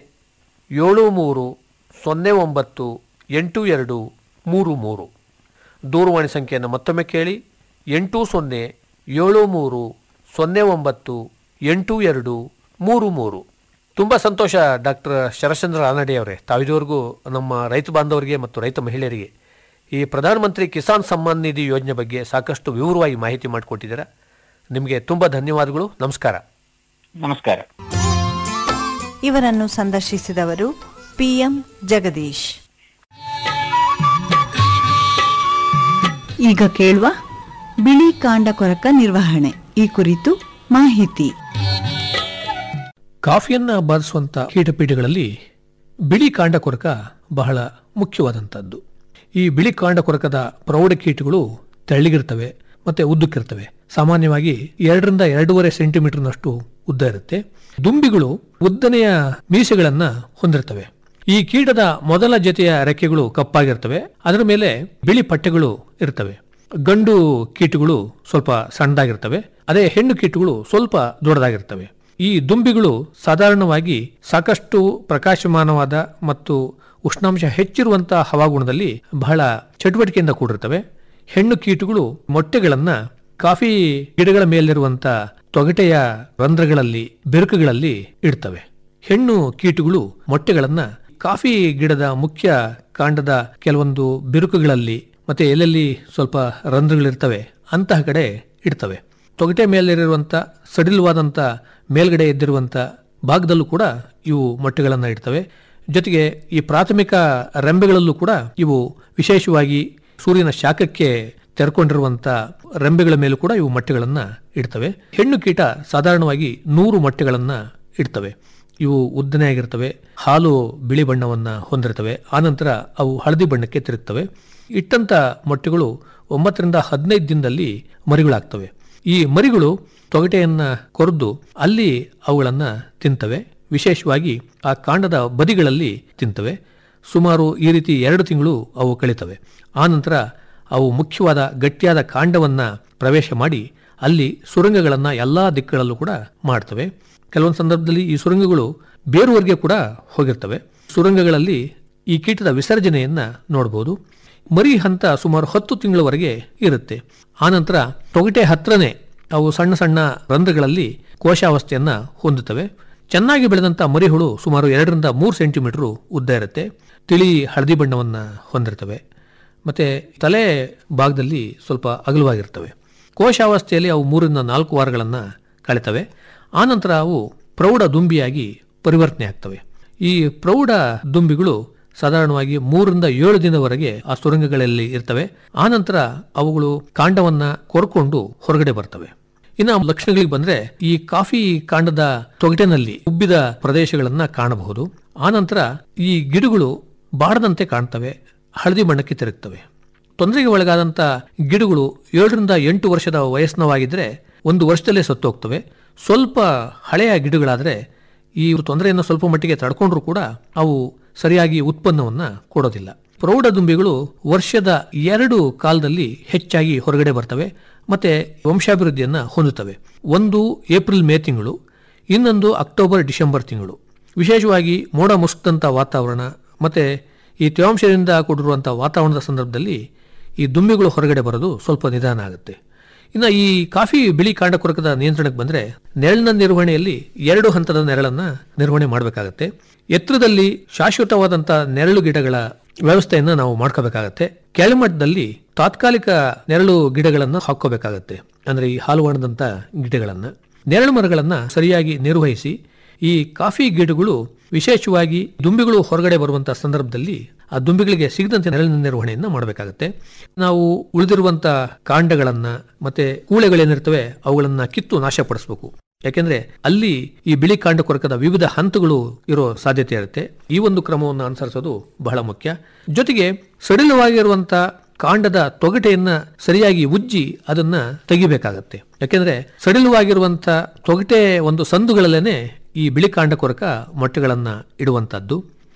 ಏಳು ಮೂರು ಸೊನ್ನೆ ಒಂಬತ್ತು ಎಂಟು ಎರಡು ಮೂರು ಮೂರು ದೂರವಾಣಿ ಸಂಖ್ಯೆಯನ್ನು ಮತ್ತೊಮ್ಮೆ ಕೇಳಿ ಎಂಟು ಸೊನ್ನೆ ಏಳು ಮೂರು ಸೊನ್ನೆ ಒಂಬತ್ತು ಎಂಟು ಎರಡು ಮೂರು ಮೂರು ತುಂಬ ಸಂತೋಷ ಡಾಕ್ಟರ್ ಶರಶ್ಚಂದ್ರ ರಾನಡೆ ಅವರೇ ತಾವಿದುವರೆಗೂ ನಮ್ಮ ರೈತ ಬಾಂಧವರಿಗೆ ಮತ್ತು ರೈತ ಮಹಿಳೆಯರಿಗೆ ಈ ಪ್ರಧಾನಮಂತ್ರಿ ಕಿಸಾನ್ ಸಮ್ಮಾನ್ ನಿಧಿ ಯೋಜನೆ ಬಗ್ಗೆ ಸಾಕಷ್ಟು ವಿವರವಾಗಿ ಮಾಹಿತಿ ಮಾಡಿಕೊಟ್ಟಿದ್ದೀರಾ ನಿಮಗೆ ತುಂಬ ಧನ್ಯವಾದಗಳು ನಮಸ್ಕಾರ ನಮಸ್ಕಾರ ಇವರನ್ನು ಸಂದರ್ಶಿಸಿದವರು ಪಿಎಂ ಜಗದೀಶ್ ಈಗ ಕೇಳುವ ಬಿಳಿ ಕಾಂಡ ಕೊರಕ ನಿರ್ವಹಣೆ ಈ ಕುರಿತು ಮಾಹಿತಿ ಕಾಫಿಯನ್ನ ಬಾಧಿಸುವಂತ ಕೀಟಪೀಠಗಳಲ್ಲಿ ಬಿಳಿ ಕಾಂಡ ಕೊರಕ ಬಹಳ ಮುಖ್ಯವಾದಂಥದ್ದು ಈ ಬಿಳಿ ಕಾಂಡ ಕೊರಕದ ಪ್ರೌಢ ಕೀಟಗಳು ತೆಳ್ಳಗಿರ್ತವೆ ಮತ್ತೆ ಉದ್ದಕ್ಕಿರ್ತವೆ ಸಾಮಾನ್ಯವಾಗಿ ಎರಡರಿಂದ ಎರಡೂವರೆ ಸೆಂಟಿಮೀಟರ್ನಷ್ಟು ಉದ್ದ ಇರುತ್ತೆ ದುಂಬಿಗಳು ಉದ್ದನೆಯ ಮೀಸೆಗಳನ್ನ ಹೊಂದಿರ್ತವೆ ಈ ಕೀಟದ ಮೊದಲ ಜೊತೆಯ ರೆಕ್ಕೆಗಳು ಕಪ್ಪಾಗಿರ್ತವೆ ಅದರ ಮೇಲೆ ಬಿಳಿ ಪಟ್ಟೆಗಳು ಇರ್ತವೆ ಗಂಡು ಕೀಟಗಳು ಸ್ವಲ್ಪ ಸಣ್ಣದಾಗಿರ್ತವೆ ಅದೇ ಹೆಣ್ಣು ಕೀಟಗಳು ಸ್ವಲ್ಪ ದೊಡ್ಡದಾಗಿರ್ತವೆ ಈ ದುಂಬಿಗಳು ಸಾಧಾರಣವಾಗಿ ಸಾಕಷ್ಟು ಪ್ರಕಾಶಮಾನವಾದ ಮತ್ತು ಉಷ್ಣಾಂಶ ಹೆಚ್ಚಿರುವಂತಹ ಹವಾಗುಣದಲ್ಲಿ ಬಹಳ ಚಟುವಟಿಕೆಯಿಂದ ಕೂಡಿರ್ತವೆ ಹೆಣ್ಣು ಕೀಟಗಳು ಮೊಟ್ಟೆಗಳನ್ನ ಕಾಫಿ ಗಿಡಗಳ ಮೇಲಿರುವಂತ ತೊಗಟೆಯ ರಂಧ್ರಗಳಲ್ಲಿ ಬೆರುಕುಗಳಲ್ಲಿ ಇಡ್ತವೆ ಹೆಣ್ಣು ಕೀಟಗಳು ಮೊಟ್ಟೆಗಳನ್ನ ಕಾಫಿ ಗಿಡದ ಮುಖ್ಯ ಕಾಂಡದ ಕೆಲವೊಂದು ಬಿರುಕುಗಳಲ್ಲಿ ಮತ್ತೆ ಎಲ್ಲೆಲ್ಲಿ ಸ್ವಲ್ಪ ರಂಧ್ರಗಳಿರ್ತವೆ ಅಂತಹ ಕಡೆ ಇಡ್ತವೆ ತೊಗಟೆ ಮೇಲಿರುವಂತ ಸಡಿಲವಾದಂತ ಮೇಲ್ಗಡೆ ಎದ್ದಿರುವಂತ ಭಾಗದಲ್ಲೂ ಕೂಡ ಇವು ಮೊಟ್ಟೆಗಳನ್ನು ಇಡ್ತವೆ ಜೊತೆಗೆ ಈ ಪ್ರಾಥಮಿಕ ರೆಂಬೆಗಳಲ್ಲೂ ಕೂಡ ಇವು ವಿಶೇಷವಾಗಿ ಸೂರ್ಯನ ಶಾಖಕ್ಕೆ ತೆರ್ಕೊಂಡಿರುವಂತ ರೆಂಬೆಗಳ ಮೇಲೂ ಕೂಡ ಇವು ಮೊಟ್ಟೆಗಳನ್ನ ಇಡ್ತವೆ ಹೆಣ್ಣು ಕೀಟ ಸಾಧಾರಣವಾಗಿ ನೂರು ಮೊಟ್ಟೆಗಳನ್ನ ಇಡ್ತವೆ ಇವು ಉದ್ದನೆಯಾಗಿರ್ತವೆ ಹಾಲು ಬಿಳಿ ಬಣ್ಣವನ್ನ ಹೊಂದಿರ್ತವೆ ಆನಂತರ ಅವು ಹಳದಿ ಬಣ್ಣಕ್ಕೆ ತಿರುಗ್ತವೆ ಇಟ್ಟಂತ ಮೊಟ್ಟೆಗಳು ಒಂಬತ್ತರಿಂದ ಹದಿನೈದು ದಿನದಲ್ಲಿ ಮರಿಗಳಾಗ್ತವೆ ಈ ಮರಿಗಳು ತೊಗಟೆಯನ್ನ ಕೊರೆದು ಅಲ್ಲಿ ಅವುಗಳನ್ನ ತಿಂತವೆ ವಿಶೇಷವಾಗಿ ಆ ಕಾಂಡದ ಬದಿಗಳಲ್ಲಿ ತಿಂತವೆ ಸುಮಾರು ಈ ರೀತಿ ಎರಡು ತಿಂಗಳು ಅವು ಕಳೀತವೆ ಆನಂತರ ಅವು ಮುಖ್ಯವಾದ ಗಟ್ಟಿಯಾದ ಕಾಂಡವನ್ನ ಪ್ರವೇಶ ಮಾಡಿ ಅಲ್ಲಿ ಸುರಂಗಗಳನ್ನ ಎಲ್ಲಾ ದಿಕ್ಕುಗಳಲ್ಲೂ ಕೂಡ ಮಾಡ್ತವೆ ಕೆಲವೊಂದು ಸಂದರ್ಭದಲ್ಲಿ ಈ ಸುರಂಗಗಳು ಬೇರುವರೆಗೆ ಕೂಡ ಹೋಗಿರ್ತವೆ ಸುರಂಗಗಳಲ್ಲಿ ಈ ಕೀಟದ ವಿಸರ್ಜನೆಯನ್ನ ನೋಡಬಹುದು ಮರಿ ಹಂತ ಸುಮಾರು ಹತ್ತು ತಿಂಗಳವರೆಗೆ ಇರುತ್ತೆ ಆನಂತರ ತೊಗಟೆ ಹತ್ರನೇ ಅವು ಸಣ್ಣ ಸಣ್ಣ ರಂಧ್ರಗಳಲ್ಲಿ ಕೋಶಾವಸ್ಥೆಯನ್ನ ಹೊಂದುತ್ತವೆ ಚೆನ್ನಾಗಿ ಬೆಳೆದಂತ ಮರಿಹುಳು ಸುಮಾರು ಎರಡರಿಂದ ಮೂರು ಸೆಂಟಿಮೀಟರ್ ಉದ್ದ ಇರುತ್ತೆ ತಿಳಿ ಹಳದಿ ಬಣ್ಣವನ್ನ ಹೊಂದಿರ್ತವೆ ಮತ್ತೆ ತಲೆ ಭಾಗದಲ್ಲಿ ಸ್ವಲ್ಪ ಅಗಲವಾಗಿರ್ತವೆ ಕೋಶಾವಸ್ಥೆಯಲ್ಲಿ ಅವು ಮೂರರಿಂದ ನಾಲ್ಕು ವಾರಗಳನ್ನ ಕಳಿತವೆ ಆನಂತರ ಅವು ಪ್ರೌಢ ದುಂಬಿಯಾಗಿ ಪರಿವರ್ತನೆ ಆಗ್ತವೆ ಈ ಪ್ರೌಢ ದುಂಬಿಗಳು ಸಾಧಾರಣವಾಗಿ ಮೂರರಿಂದ ಏಳು ದಿನದವರೆಗೆ ಆ ಸುರಂಗಗಳಲ್ಲಿ ಇರ್ತವೆ ಆನಂತರ ಅವುಗಳು ಕಾಂಡವನ್ನ ಕೊರ್ಕೊಂಡು ಹೊರಗಡೆ ಬರ್ತವೆ ಇನ್ನು ಲಕ್ಷಣಗಳಿಗೆ ಬಂದ್ರೆ ಈ ಕಾಫಿ ಕಾಂಡದ ತೊಗಟೆನಲ್ಲಿ ಉಬ್ಬಿದ ಪ್ರದೇಶಗಳನ್ನ ಕಾಣಬಹುದು ಆನಂತರ ಈ ಗಿಡಗಳು ಬಾಡದಂತೆ ಕಾಣ್ತವೆ ಹಳದಿ ಬಣ್ಣಕ್ಕೆ ತಿರುಗ್ತವೆ ತೊಂದರೆಗೆ ಒಳಗಾದಂಥ ಗಿಡಗಳು ಏಳರಿಂದ ಎಂಟು ವರ್ಷದ ವಯಸ್ಸಿನವಾಗಿದ್ದರೆ ಒಂದು ವರ್ಷದಲ್ಲೇ ಸತ್ತೋಗ್ತವೆ ಸ್ವಲ್ಪ ಹಳೆಯ ಗಿಡಗಳಾದರೆ ಈ ತೊಂದರೆಯನ್ನು ಸ್ವಲ್ಪ ಮಟ್ಟಿಗೆ ತಡ್ಕೊಂಡ್ರೂ ಕೂಡ ಅವು ಸರಿಯಾಗಿ ಉತ್ಪನ್ನವನ್ನು ಕೊಡೋದಿಲ್ಲ ಪ್ರೌಢ ದುಂಬಿಗಳು ವರ್ಷದ ಎರಡು ಕಾಲದಲ್ಲಿ ಹೆಚ್ಚಾಗಿ ಹೊರಗಡೆ ಬರ್ತವೆ ಮತ್ತೆ ವಂಶಾಭಿವೃದ್ಧಿಯನ್ನು ಹೊಂದುತ್ತವೆ ಒಂದು ಏಪ್ರಿಲ್ ಮೇ ತಿಂಗಳು ಇನ್ನೊಂದು ಅಕ್ಟೋಬರ್ ಡಿಸೆಂಬರ್ ತಿಂಗಳು ವಿಶೇಷವಾಗಿ ಮೋಡ ಮುಸುಕಿದಂಥ ವಾತಾವರಣ ಮತ್ತೆ ಈ ತೇವಾಂಶದಿಂದ ಕೂಡಿರುವಂಥ ವಾತಾವರಣದ ಸಂದರ್ಭದಲ್ಲಿ ಈ ದುಂಬಿಗಳು ಹೊರಗಡೆ ಬರೋದು ಸ್ವಲ್ಪ ನಿಧಾನ ಆಗುತ್ತೆ ಇನ್ನು ಈ ಕಾಫಿ ಬಿಳಿ ಕಾಂಡ ಕೊರಕದ ನಿಯಂತ್ರಣಕ್ಕೆ ಬಂದರೆ ನೆರಳಿನ ನಿರ್ವಹಣೆಯಲ್ಲಿ ಎರಡು ಹಂತದ ನೆರಳನ್ನು ನಿರ್ವಹಣೆ ಮಾಡಬೇಕಾಗತ್ತೆ ಎತ್ತರದಲ್ಲಿ ಶಾಶ್ವತವಾದಂಥ ನೆರಳು ಗಿಡಗಳ ವ್ಯವಸ್ಥೆಯನ್ನು ನಾವು ಮಾಡ್ಕೋಬೇಕಾಗತ್ತೆ ಕೆಳಮಟ್ಟದಲ್ಲಿ ತಾತ್ಕಾಲಿಕ ನೆರಳು ಗಿಡಗಳನ್ನು ಹಾಕೋಬೇಕಾಗತ್ತೆ ಅಂದ್ರೆ ಈ ಹಾಲು ಹಣ್ಣದಂಥ ಗಿಡಗಳನ್ನು ನೆರಳು ಮರಗಳನ್ನು ಸರಿಯಾಗಿ ನಿರ್ವಹಿಸಿ ಈ ಕಾಫಿ ಗಿಡಗಳು ವಿಶೇಷವಾಗಿ ದುಂಬಿಗಳು ಹೊರಗಡೆ ಬರುವಂಥ ಸಂದರ್ಭದಲ್ಲಿ ಆ ದುಂಬಿಗಳಿಗೆ ಸಿಗದಂತೆ ನೆರಳಿನ ನಿರ್ವಹಣೆಯನ್ನು ಮಾಡಬೇಕಾಗತ್ತೆ ನಾವು ಉಳಿದಿರುವಂಥ ಕಾಂಡಗಳನ್ನ ಮತ್ತೆ ಕೂಳೆಗಳೇನಿರ್ತವೆ ಅವುಗಳನ್ನ ಕಿತ್ತು ನಾಶಪಡಿಸಬೇಕು ಯಾಕೆಂದ್ರೆ ಅಲ್ಲಿ ಈ ಬಿಳಿ ಕಾಂಡ ಕೊರಕದ ವಿವಿಧ ಹಂತಗಳು ಇರೋ ಸಾಧ್ಯತೆ ಇರುತ್ತೆ ಈ ಒಂದು ಕ್ರಮವನ್ನು ಅನುಸರಿಸೋದು ಬಹಳ ಮುಖ್ಯ ಜೊತೆಗೆ ಸಡಿಲವಾಗಿರುವಂತ ಕಾಂಡದ ತೊಗಟೆಯನ್ನ ಸರಿಯಾಗಿ ಉಜ್ಜಿ ಅದನ್ನ ತೆಗಿಬೇಕಾಗತ್ತೆ ಯಾಕೆಂದ್ರೆ ಸಡಿಲವಾಗಿರುವಂತ ತೊಗಟೆ ಒಂದು ಸಂದುಗಳಲ್ಲೇನೆ ಈ ಬಿಳಿ ಕಾಂಡ ಕೊರಕ ಮೊಟ್ಟೆಗಳನ್ನ ಇಡುವಂತದ್ದು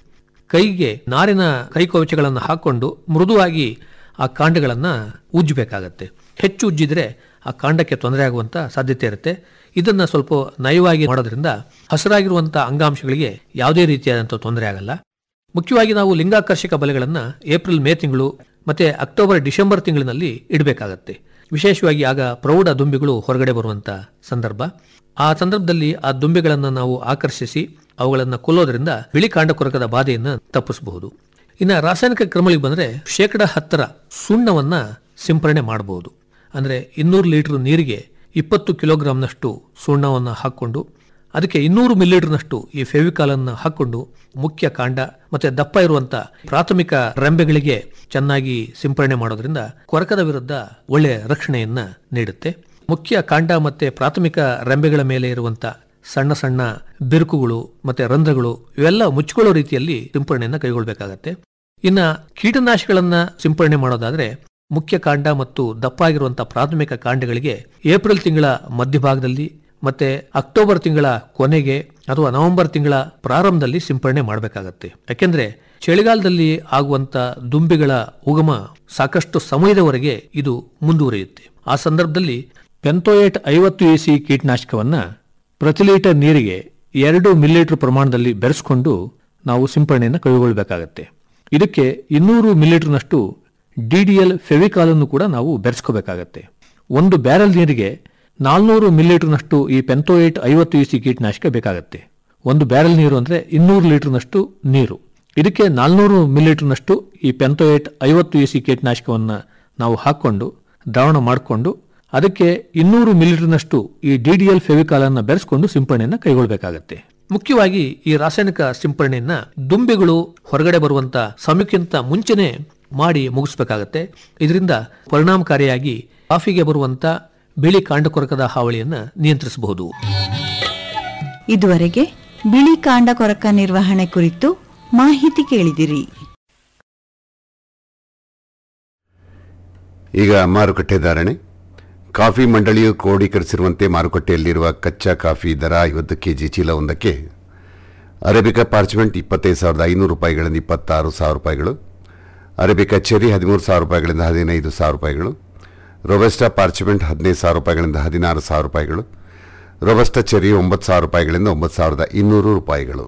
ಕೈಗೆ ನಾರಿನ ಕೈಕವಚಗಳನ್ನು ಹಾಕೊಂಡು ಮೃದುವಾಗಿ ಆ ಕಾಂಡಗಳನ್ನು ಉಜ್ಜಬೇಕಾಗತ್ತೆ ಹೆಚ್ಚು ಉಜ್ಜಿದ್ರೆ ಆ ಕಾಂಡಕ್ಕೆ ತೊಂದರೆ ಆಗುವಂತ ಸಾಧ್ಯತೆ ಇರುತ್ತೆ ಇದನ್ನ ಸ್ವಲ್ಪ ನಯವಾಗಿ ಮಾಡೋದ್ರಿಂದ ಹಸಿರಾಗಿರುವಂತಹ ಅಂಗಾಂಶಗಳಿಗೆ ಯಾವುದೇ ರೀತಿಯಾದಂಥ ತೊಂದರೆ ಆಗಲ್ಲ ಮುಖ್ಯವಾಗಿ ನಾವು ಲಿಂಗಾಕರ್ಷಕ ಬಲೆಗಳನ್ನು ಏಪ್ರಿಲ್ ಮೇ ತಿಂಗಳು ಮತ್ತೆ ಅಕ್ಟೋಬರ್ ಡಿಸೆಂಬರ್ ತಿಂಗಳಿನಲ್ಲಿ ಇಡಬೇಕಾಗತ್ತೆ ವಿಶೇಷವಾಗಿ ಆಗ ಪ್ರೌಢ ದುಂಬಿಗಳು ಹೊರಗಡೆ ಬರುವಂತ ಸಂದರ್ಭ ಆ ಸಂದರ್ಭದಲ್ಲಿ ಆ ದುಂಬಿಗಳನ್ನು ನಾವು ಆಕರ್ಷಿಸಿ ಅವುಗಳನ್ನು ಕೊಲ್ಲೋದ್ರಿಂದ ಬಿಳಿ ಕಾಂಡ ಕೊರಕದ ಬಾಧೆಯನ್ನು ತಪ್ಪಿಸಬಹುದು ಇನ್ನು ರಾಸಾಯನಿಕ ಕ್ರಮಗಳಿಗೆ ಬಂದರೆ ಶೇಕಡ ಹತ್ತರ ಸುಣ್ಣವನ್ನ ಸಿಂಪರಣೆ ಮಾಡಬಹುದು ಅಂದರೆ ಇನ್ನೂರು ಲೀಟರ್ ನೀರಿಗೆ ಇಪ್ಪತ್ತು ಕಿಲೋಗ್ರಾಂನಷ್ಟು ಸುಣ್ಣವನ್ನು ಹಾಕ್ಕೊಂಡು ಅದಕ್ಕೆ ಇನ್ನೂರು ಮಿಲಿಲೀಟರ್ನಷ್ಟು ಈ ಫೆವಿಕಾಲನ್ನು ಹಾಕ್ಕೊಂಡು ಮುಖ್ಯ ಕಾಂಡ ಮತ್ತೆ ದಪ್ಪ ಇರುವಂತ ಪ್ರಾಥಮಿಕ ರೆಂಬೆಗಳಿಗೆ ಚೆನ್ನಾಗಿ ಸಿಂಪರಣೆ ಮಾಡೋದ್ರಿಂದ ಕೊರಕದ ವಿರುದ್ಧ ಒಳ್ಳೆಯ ರಕ್ಷಣೆಯನ್ನ ನೀಡುತ್ತೆ ಮುಖ್ಯ ಕಾಂಡ ಮತ್ತೆ ಪ್ರಾಥಮಿಕ ರೆಂಬೆಗಳ ಮೇಲೆ ಇರುವಂತ ಸಣ್ಣ ಸಣ್ಣ ಬಿರುಕುಗಳು ಮತ್ತೆ ರಂಧ್ರಗಳು ಇವೆಲ್ಲ ಮುಚ್ಕೊಳ್ಳೋ ರೀತಿಯಲ್ಲಿ ಸಿಂಪರಣೆಯನ್ನು ಕೈಗೊಳ್ಳಬೇಕಾಗತ್ತೆ ಇನ್ನ ಕೀಟನಾಶಕಗಳನ್ನ ಸಿಂಪರಣೆ ಮಾಡೋದಾದ್ರೆ ಮುಖ್ಯ ಕಾಂಡ ಮತ್ತು ದಪ್ಪ ಆಗಿರುವಂತಹ ಪ್ರಾಥಮಿಕ ಕಾಂಡಗಳಿಗೆ ಏಪ್ರಿಲ್ ತಿಂಗಳ ಮಧ್ಯಭಾಗದಲ್ಲಿ ಮತ್ತೆ ಅಕ್ಟೋಬರ್ ತಿಂಗಳ ಕೊನೆಗೆ ಅಥವಾ ನವೆಂಬರ್ ತಿಂಗಳ ಪ್ರಾರಂಭದಲ್ಲಿ ಸಿಂಪರಣೆ ಮಾಡಬೇಕಾಗತ್ತೆ ಯಾಕೆಂದ್ರೆ ಚಳಿಗಾಲದಲ್ಲಿ ಆಗುವಂತ ದುಂಬಿಗಳ ಉಗಮ ಸಾಕಷ್ಟು ಸಮಯದವರೆಗೆ ಇದು ಮುಂದುವರಿಯುತ್ತೆ ಆ ಸಂದರ್ಭದಲ್ಲಿ ಪೆಂತೋಯೇಟ್ ಐವತ್ತು ಇಸಿ ಕೀಟನಾಶಕವನ್ನ ಪ್ರತಿ ಲೀಟರ್ ನೀರಿಗೆ ಎರಡು ಮಿಲಿಲೀಟರ್ ಪ್ರಮಾಣದಲ್ಲಿ ಬೆರೆಸ್ಕೊಂಡು ನಾವು ಸಿಂಪರಣೆಯನ್ನು ಕೈಗೊಳ್ಳಬೇಕಾಗತ್ತೆ ಇದಕ್ಕೆ ಇನ್ನೂರು ಮಿಲಿಲೀಟರ್ನಷ್ಟು ಡಿಡಿಎಲ್ ಫೆವಿಕಾಲನ್ನು ಕೂಡ ನಾವು ಬೆರೆಸ್ಕೋಬೇಕಾಗತ್ತೆ ಒಂದು ಬ್ಯಾರೆಲ್ ನೀರಿಗೆ ನಾಲ್ನೂರು ಮಿಲಿಲೀಟರ್ನಷ್ಟು ಈ ಪೆಂತೋಯೇಟ್ ಐವತ್ತು ಇಸಿ ಕೀಟನಾಶಕ ಬೇಕಾಗತ್ತೆ ಒಂದು ಬ್ಯಾರೆಲ್ ನೀರು ಅಂದರೆ ಇನ್ನೂರು ಲೀಟರ್ನಷ್ಟು ನೀರು ಇದಕ್ಕೆ ನಾಲ್ನೂರು ಮಿಲಿಲೀಟರ್ನಷ್ಟು ಈ ಪೆಂತೋಯೇಟ್ ಐವತ್ತು ಇಸಿ ಕೀಟನಾಶಕವನ್ನು ನಾವು ಹಾಕ್ಕೊಂಡು ದ್ರಾವಣ ಮಾಡಿಕೊಂಡು ಅದಕ್ಕೆ ಇನ್ನೂರು ಮಿಲಿಲೀಟರ್ನಷ್ಟು ಈ ಡಿಡಿಎಲ್ ಫೆವಿಕಾಲನ್ನು ಬೆರೆಸ್ಕೊಂಡು ಸಿಂಪರಣೆಯನ್ನು ಕೈಗೊಳ್ಳಬೇಕಾಗತ್ತೆ ಮುಖ್ಯವಾಗಿ ಈ ರಾಸಾಯನಿಕ ಸಿಂಪರಣೆಯನ್ನ ದುಂಬಿಗಳು ಹೊರಗಡೆ ಬರುವಂತ ಸಮಯಕ್ಕಿಂತ ಮುಂಚೆನೆ ಮಾಡಿ ಮುಗಿಸ್ಬೇಕಾಗತ್ತೆ ಇದರಿಂದ ಪರಿಣಾಮಕಾರಿಯಾಗಿ ಕಾಫಿಗೆ ಬರುವಂತ ಬಿಳಿ ಕಾಂಡಕೊರಕದ ಹಾವಳಿಯನ್ನ ನಿಯಂತ್ರಿಸಬಹುದು ಇದುವರೆಗೆ ಬಿಳಿ ಕಾಂಡ ಕೊರಕ ನಿರ್ವಹಣೆ ಕುರಿತು ಮಾಹಿತಿ ಕೇಳಿದಿರಿ ಈಗ ಮಾರುಕಟ್ಟೆ ಧಾರಣೆ ಕಾಫಿ ಮಂಡಳಿಯು ಕ್ರೋಢೀಕರಿಸಿರುವಂತೆ ಮಾರುಕಟ್ಟೆಯಲ್ಲಿರುವ ಕಚ್ಚಾ ಕಾಫಿ ದರ ಐವತ್ತು ಕೆಜಿ ಚೀಲವೊಂದಕ್ಕೆ ಅರೇಬಿಕಾ ಪಾರ್ಚ್ಮೆಂಟ್ ಇಪ್ಪತ್ತೈದು ಸಾವಿರದ ಐನೂರು ರೂಪಾಯಿಗಳಿಂದ ಇಪ್ಪತ್ತಾರು ಸಾವಿರ ರೂಪಾಯಿಗಳು ಅರೇಬಿಕಾ ಚೆರಿ ಹದಿಮೂರು ಸಾವಿರ ರೂಪಾಯಿಗಳಿಂದ ಹದಿನೈದು ಸಾವಿರ ರೂಪಾಯಿಗಳು ರೊಬೆಸ್ಟಾ ಪಾರ್ಚ್ಮೆಂಟ್ ಹದಿನೈದು ಸಾವಿರ ರೂಪಾಯಿಗಳಿಂದ ಹದಿನಾರು ಸಾವಿರ ರೂಪಾಯಿಗಳು ರೊಬೆಸ್ಟಾ ಚೆರಿ ಒಂಬತ್ತು ಸಾವಿರ ರೂಪಾಯಿಗಳಿಂದ ಒಂಬತ್ತು ಸಾವಿರದ ಇನ್ನೂರು ರೂಪಾಯಿಗಳು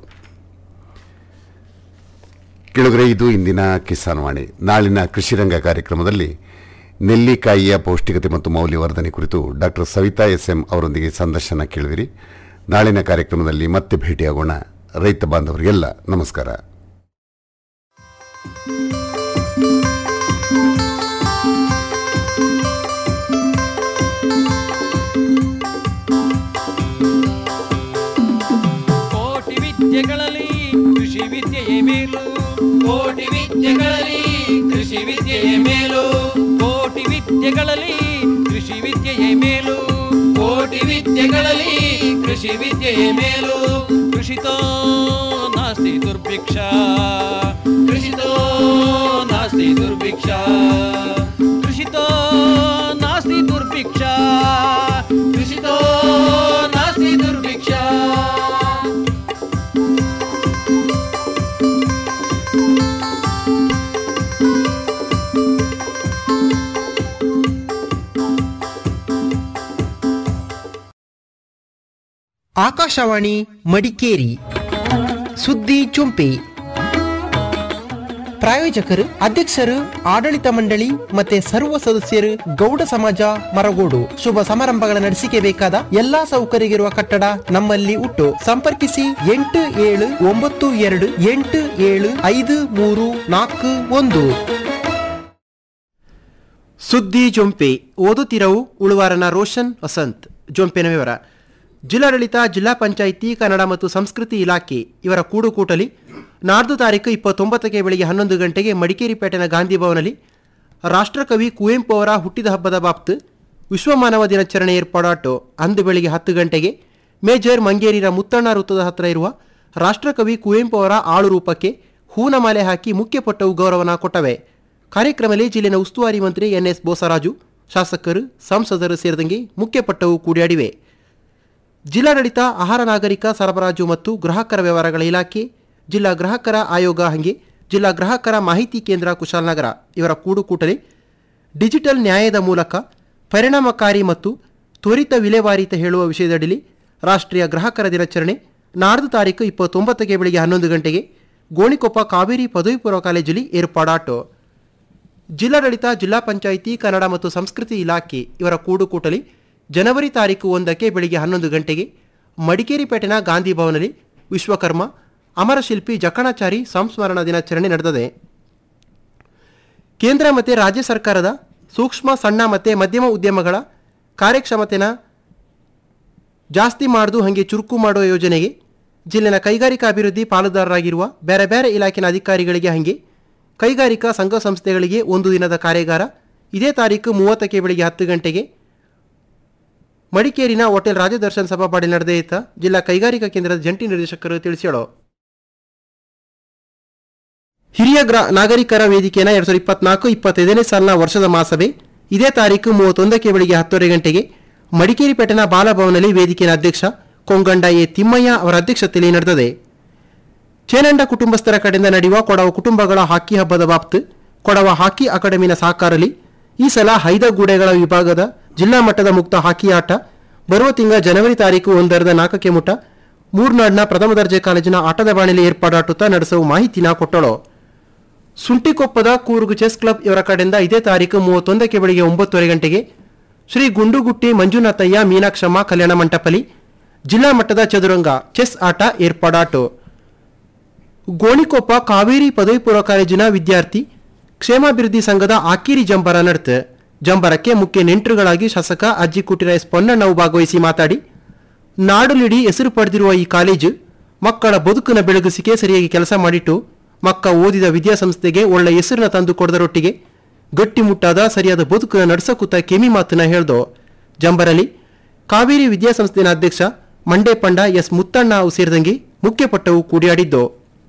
ಕೆಳಗರೆ ಇದು ಇಂದಿನ ಕಿಸಾನ್ ವಾಣಿ ನಾಳಿನ ಕೃಷಿರಂಗ ಕಾರ್ಯಕ್ರಮದಲ್ಲಿ ನೆಲ್ಲಿಕಾಯಿಯ ಪೌಷ್ಟಿಕತೆ ಮತ್ತು ಮೌಲ್ಯವರ್ಧನೆ ಕುರಿತು ಡಾಕ್ಟರ್ ಸವಿತಾ ಎಸ್ ಎಂ ಅವರೊಂದಿಗೆ ಸಂದರ್ಶನ ಕೇಳಿದಿರಿ ನಾಳಿನ ಕಾರ್ಯಕ್ರಮದಲ್ಲಿ ಮತ್ತೆ ಭೇಟಿಯಾಗೋಣ ರೈತ ಬಾಂಧವರಿಗೆಲ್ಲ ನಮಸ್ಕಾರ ಕೋಟಿ ವಿದ್ಯೆಗಳಲ್ಲಿ ಕೃಷಿ ವಿದ್ಯೆಯೇ ಮೇಲು ಕೋಟಿ ವಿದ್ಯೆಗಳಲ್ಲಿ ಕೃಷಿ ವಿದ್ಯೆಯೇ ಮೇಲು ಕೋಟಿ ವಿದ್ಯೆಗಳಲ್ಲಿ ಕೃಷಿ ವಿದ್ಯೆಯೇ ಮೇಲು ಕೋಟಿ ಕೋಟಿ ವಿದ್ಯೆಗಳಲ್ಲಿ ಕೃಷಿ ವಿದ್ಯೆಯೇ ಮೇಲು ಕೃಷಿತೋ ನಾಸ್ತಿ ದುರ್ಭಿಕ್ಷ ಕೃಷಿತೋ ನಾಸ್ತಿ ದುರ್ಭಿಕ್ಷ ಕೃಷಿತೋ ನಾಸ್ತಿ ದುರ್ಭಿಕ್ಷ ಕೃಷಿತೋ ನಾಸ್ತಿ ದುರ್ಭಿಕ್ಷ ಆಕಾಶವಾಣಿ ಮಡಿಕೇರಿ ಸುದ್ದಿ ಚುಂಪಿ ಪ್ರಾಯೋಜಕರು ಅಧ್ಯಕ್ಷರು ಆಡಳಿತ ಮಂಡಳಿ ಮತ್ತೆ ಸರ್ವ ಸದಸ್ಯರು ಗೌಡ ಸಮಾಜ ಮರಗೋಡು ಶುಭ ಸಮಾರಂಭಗಳ ನಡೆಸಿಕೆ ಬೇಕಾದ ಎಲ್ಲಾ ಸೌಕರ್ಯವಿರುವ ಕಟ್ಟಡ ನಮ್ಮಲ್ಲಿ ಉಂಟು ಸಂಪರ್ಕಿಸಿ ಎಂಟು ಏಳು ಒಂಬತ್ತು ಎರಡು ಎಂಟು ಏಳು ಐದು ಮೂರು ನಾಲ್ಕು ಒಂದು ಸುದ್ದಿ ಜೊಂಪೆ ಓದುತ್ತಿರವು ಉಳುವಾರನ ರೋಷನ್ ವಸಂತ್ ಜೊಂಪೆನ ವಿವರ ಜಿಲ್ಲಾಡಳಿತ ಜಿಲ್ಲಾ ಪಂಚಾಯಿತಿ ಕನ್ನಡ ಮತ್ತು ಸಂಸ್ಕೃತಿ ಇಲಾಖೆ ಇವರ ಕೂಡುಕೂಟಲಿ ನಾಡ್ದು ತಾರೀಕು ಇಪ್ಪತ್ತೊಂಬತ್ತಕ್ಕೆ ಬೆಳಿಗ್ಗೆ ಹನ್ನೊಂದು ಗಂಟೆಗೆ ಮಡಿಕೇರಿ ಪೇಟೆನ ಗಾಂಧಿ ಭವನಲ್ಲಿ ರಾಷ್ಟ್ರಕವಿ ಕುವೆಂಪು ಅವರ ಹುಟ್ಟಿದ ಹಬ್ಬದ ಬಾಪ್ತು ವಿಶ್ವ ಮಾನವ ದಿನಾಚರಣೆ ಏರ್ಪಾಡಾಟು ಅಂದು ಬೆಳಿಗ್ಗೆ ಹತ್ತು ಗಂಟೆಗೆ ಮೇಜರ್ ಮಂಗೇರಿರ ಮುತ್ತಣ್ಣ ವೃತ್ತದ ಹತ್ತಿರ ಇರುವ ರಾಷ್ಟ್ರಕವಿ ಕುವೆಂಪು ಅವರ ಆಳು ರೂಪಕ್ಕೆ ಹೂನ ಮಾಲೆ ಹಾಕಿ ಮುಖ್ಯ ಪಟ್ಟವು ಗೌರವನ ಕೊಟ್ಟವೆ ಕಾರ್ಯಕ್ರಮದಲ್ಲಿ ಜಿಲ್ಲೆನ ಉಸ್ತುವಾರಿ ಮಂತ್ರಿ ಎನ್ ಎಸ್ ಬೋಸರಾಜು ಶಾಸಕರು ಸಂಸದರು ಸೇರಿದಂಗೆ ಮುಖ್ಯ ಪಟ್ಟವು ಕೂಡಿಯಾಡಿವೆ ಜಿಲ್ಲಾಡಳಿತ ಆಹಾರ ನಾಗರಿಕ ಸರಬರಾಜು ಮತ್ತು ಗ್ರಾಹಕರ ವ್ಯವಹಾರಗಳ ಇಲಾಖೆ ಜಿಲ್ಲಾ ಗ್ರಾಹಕರ ಆಯೋಗ ಹಂಗೆ ಜಿಲ್ಲಾ ಗ್ರಾಹಕರ ಮಾಹಿತಿ ಕೇಂದ್ರ ಕುಶಾಲನಗರ ಇವರ ಕೂಡುಕೂಟಲಿ ಡಿಜಿಟಲ್ ನ್ಯಾಯದ ಮೂಲಕ ಪರಿಣಾಮಕಾರಿ ಮತ್ತು ತ್ವರಿತ ವಿಲೇವಾರಿತ ಹೇಳುವ ವಿಷಯದಡಿಲಿ ರಾಷ್ಟ್ರೀಯ ಗ್ರಾಹಕರ ದಿನಾಚರಣೆ ನಾಡ್ದು ತಾರೀಕು ಇಪ್ಪತ್ತೊಂಬತ್ತಕ್ಕೆ ಬೆಳಿಗ್ಗೆ ಹನ್ನೊಂದು ಗಂಟೆಗೆ ಗೋಣಿಕೊಪ್ಪ ಕಾವೇರಿ ಪದವಿ ಪೂರ್ವ ಕಾಲೇಜಲ್ಲಿ ಏರ್ಪಾಡಾಟು ಜಿಲ್ಲಾಡಳಿತ ಜಿಲ್ಲಾ ಪಂಚಾಯಿತಿ ಕನ್ನಡ ಮತ್ತು ಸಂಸ್ಕೃತಿ ಇಲಾಖೆ ಇವರ ಕೂಡುಕೂಟಲಿ ಜನವರಿ ತಾರೀಕು ಒಂದಕ್ಕೆ ಬೆಳಿಗ್ಗೆ ಹನ್ನೊಂದು ಗಂಟೆಗೆ ಮಡಿಕೇರಿ ಪೇಟೆನ ಗಾಂಧಿ ಭವನಲ್ಲಿ ವಿಶ್ವಕರ್ಮ ಅಮರಶಿಲ್ಪಿ ಜಕಣಾಚಾರಿ ಸಂಸ್ಮರಣ ದಿನಾಚರಣೆ ನಡೆದಿದೆ ಕೇಂದ್ರ ಮತ್ತು ರಾಜ್ಯ ಸರ್ಕಾರದ ಸೂಕ್ಷ್ಮ ಸಣ್ಣ ಮತ್ತು ಮಧ್ಯಮ ಉದ್ಯಮಗಳ ಕಾರ್ಯಕ್ಷಮತೆನ ಜಾಸ್ತಿ ಮಾಡುದು ಹಾಗೆ ಚುರುಕು ಮಾಡುವ ಯೋಜನೆಗೆ ಜಿಲ್ಲೆನ ಕೈಗಾರಿಕಾ ಅಭಿವೃದ್ಧಿ ಪಾಲುದಾರರಾಗಿರುವ ಬೇರೆ ಬೇರೆ ಇಲಾಖೆನ ಅಧಿಕಾರಿಗಳಿಗೆ ಹಾಗೆ ಕೈಗಾರಿಕಾ ಸಂಘ ಸಂಸ್ಥೆಗಳಿಗೆ ಒಂದು ದಿನದ ಕಾರ್ಯಾಗಾರ ಇದೇ ತಾರೀಕು ಮೂವತ್ತಕ್ಕೆ ಬೆಳಿಗ್ಗೆ ಹತ್ತು ಗಂಟೆಗೆ ಮಡಿಕೇರಿನ ಹೋಟೆಲ್ ರಾಜದರ್ಶನ್ ಸಭಾಪಾಡಿ ನಡೆದಯಿತ ಜಿಲ್ಲಾ ಕೈಗಾರಿಕಾ ಕೇಂದ್ರದ ಜಂಟಿ ನಿರ್ದೇಶಕರು ತಿಳಿಸ್ಯಾಳು ಹಿರಿಯ ಗ್ರಾ ನಾಗರಿಕರ ವೇದಿಕೆನ ಎರಡ್ ಸಾವಿರದ ಇಪ್ಪತ್ನಾಲ್ಕು ಇಪ್ಪತ್ತೈದನೇ ಸಾಲಿನ ವರ್ಷದ ಮಹಾಸಭೆ ಇದೇ ತಾರೀಕು ಮೂವತ್ತೊಂದಕ್ಕೆ ಬೆಳಿಗ್ಗೆ ಹತ್ತುವರೆ ಗಂಟೆಗೆ ಮಡಿಕೇರಿ ಪೇಟೆನ ಬಾಲಭವನಲ್ಲಿ ವೇದಿಕೆಯ ಅಧ್ಯಕ್ಷ ಕೊಂಗಂಡ ಎ ತಿಮ್ಮಯ್ಯ ಅವರ ಅಧ್ಯಕ್ಷತೆಯಲ್ಲಿ ನಡೆದಿದೆ ಚೇನಂಡ ಕುಟುಂಬಸ್ಥರ ಕಡೆಯಿಂದ ನಡೆಯುವ ಕೊಡವ ಕುಟುಂಬಗಳ ಹಾಕಿ ಹಬ್ಬದ ಬಾಪ್ತು ಕೊಡವ ಹಾಕಿ ಅಕಾಡೆಮಿನ ಸಹಕಾರಲಿ ಈ ಸಲ ಹೈದಗೂಡೆಗಳ ವಿಭಾಗದ ಜಿಲ್ಲಾ ಮಟ್ಟದ ಮುಕ್ತ ಹಾಕಿ ಆಟ ಬರುವ ತಿಂಗಳ ಜನವರಿ ತಾರೀಕು ಒಂದರದ ನಾಲ್ಕಕ್ಕೆ ಮುಟ ಮೂರ್ನಾಡ್ನ ಪ್ರಥಮ ದರ್ಜೆ ಕಾಲೇಜಿನ ಆಟದ ಬಾಣಿಲಿ ಏರ್ಪಾಡಾಟುತ್ತಾ ನಡೆಸುವ ಮಾಹಿತಿನ ಕೊಟ್ಟಳು ಸುಂಟಿಕೊಪ್ಪದ ಕೂರ್ಗು ಚೆಸ್ ಕ್ಲಬ್ ಇವರ ಕಡೆಯಿಂದ ಇದೇ ತಾರೀಕು ಮೂವತ್ತೊಂದಕ್ಕೆ ಬೆಳಿಗ್ಗೆ ಒಂಬತ್ತುವರೆ ಗಂಟೆಗೆ ಶ್ರೀ ಗುಂಡುಗುಟ್ಟಿ ಮಂಜುನಾಥಯ್ಯ ಮೀನಾಕ್ಷಮ್ಮ ಕಲ್ಯಾಣ ಮಂಟಪಲಿ ಜಿಲ್ಲಾ ಮಟ್ಟದ ಚದುರಂಗ ಚೆಸ್ ಆಟ ಏರ್ಪಾಡಾಟು ಗೋಣಿಕೊಪ್ಪ ಕಾವೇರಿ ಪದವಿ ಪೂರ್ವ ಕಾಲೇಜಿನ ವಿದ್ಯಾರ್ಥಿ ಕ್ಷೇಮಾಭಿವೃದ್ಧಿ ಸಂಘದ ಆಕೀರಿ ಜಂಬರ ನಡೆತು ಜಂಬರಕ್ಕೆ ಮುಖ್ಯ ನೆಂಟರುಗಳಾಗಿ ಶಾಸಕ ಅಜ್ಜಿ ಕುಟಿರ ಎಸ್ ಪೊನ್ನಣ್ಣವು ಭಾಗವಹಿಸಿ ಮಾತಾಡಿ ನಾಡುಲಿಡಿ ಹೆಸರು ಪಡೆದಿರುವ ಈ ಕಾಲೇಜು ಮಕ್ಕಳ ಬದುಕಿನ ಬೆಳಗಿಸಿಕೆ ಸರಿಯಾಗಿ ಕೆಲಸ ಮಾಡಿಟ್ಟು ಮಕ್ಕ ಓದಿದ ವಿದ್ಯಾಸಂಸ್ಥೆಗೆ ಒಳ್ಳೆ ಹೆಸರನ್ನ ತಂದು ಕೊಡದರೊಟ್ಟಿಗೆ ಗಟ್ಟಿಮುಟ್ಟಾದ ಸರಿಯಾದ ಬದುಕನ್ನು ನಡೆಸಕೂತ ಕೆಮಿ ಮಾತನ್ನ ಹೇಳ್ದೋ ಜಂಬರಲಿ ಕಾವೇರಿ ವಿದ್ಯಾಸಂಸ್ಥೆನ ಅಧ್ಯಕ್ಷ ಮಂಡೆ ಪಂಡ ಎಸ್ ಮುತ್ತಣ್ಣ ಅವು ಸೇರಿದಂಗೆ ಮುಖ್ಯಪಟ್ಟವು ಕೂಡಿಯಾಡಿದ್ದು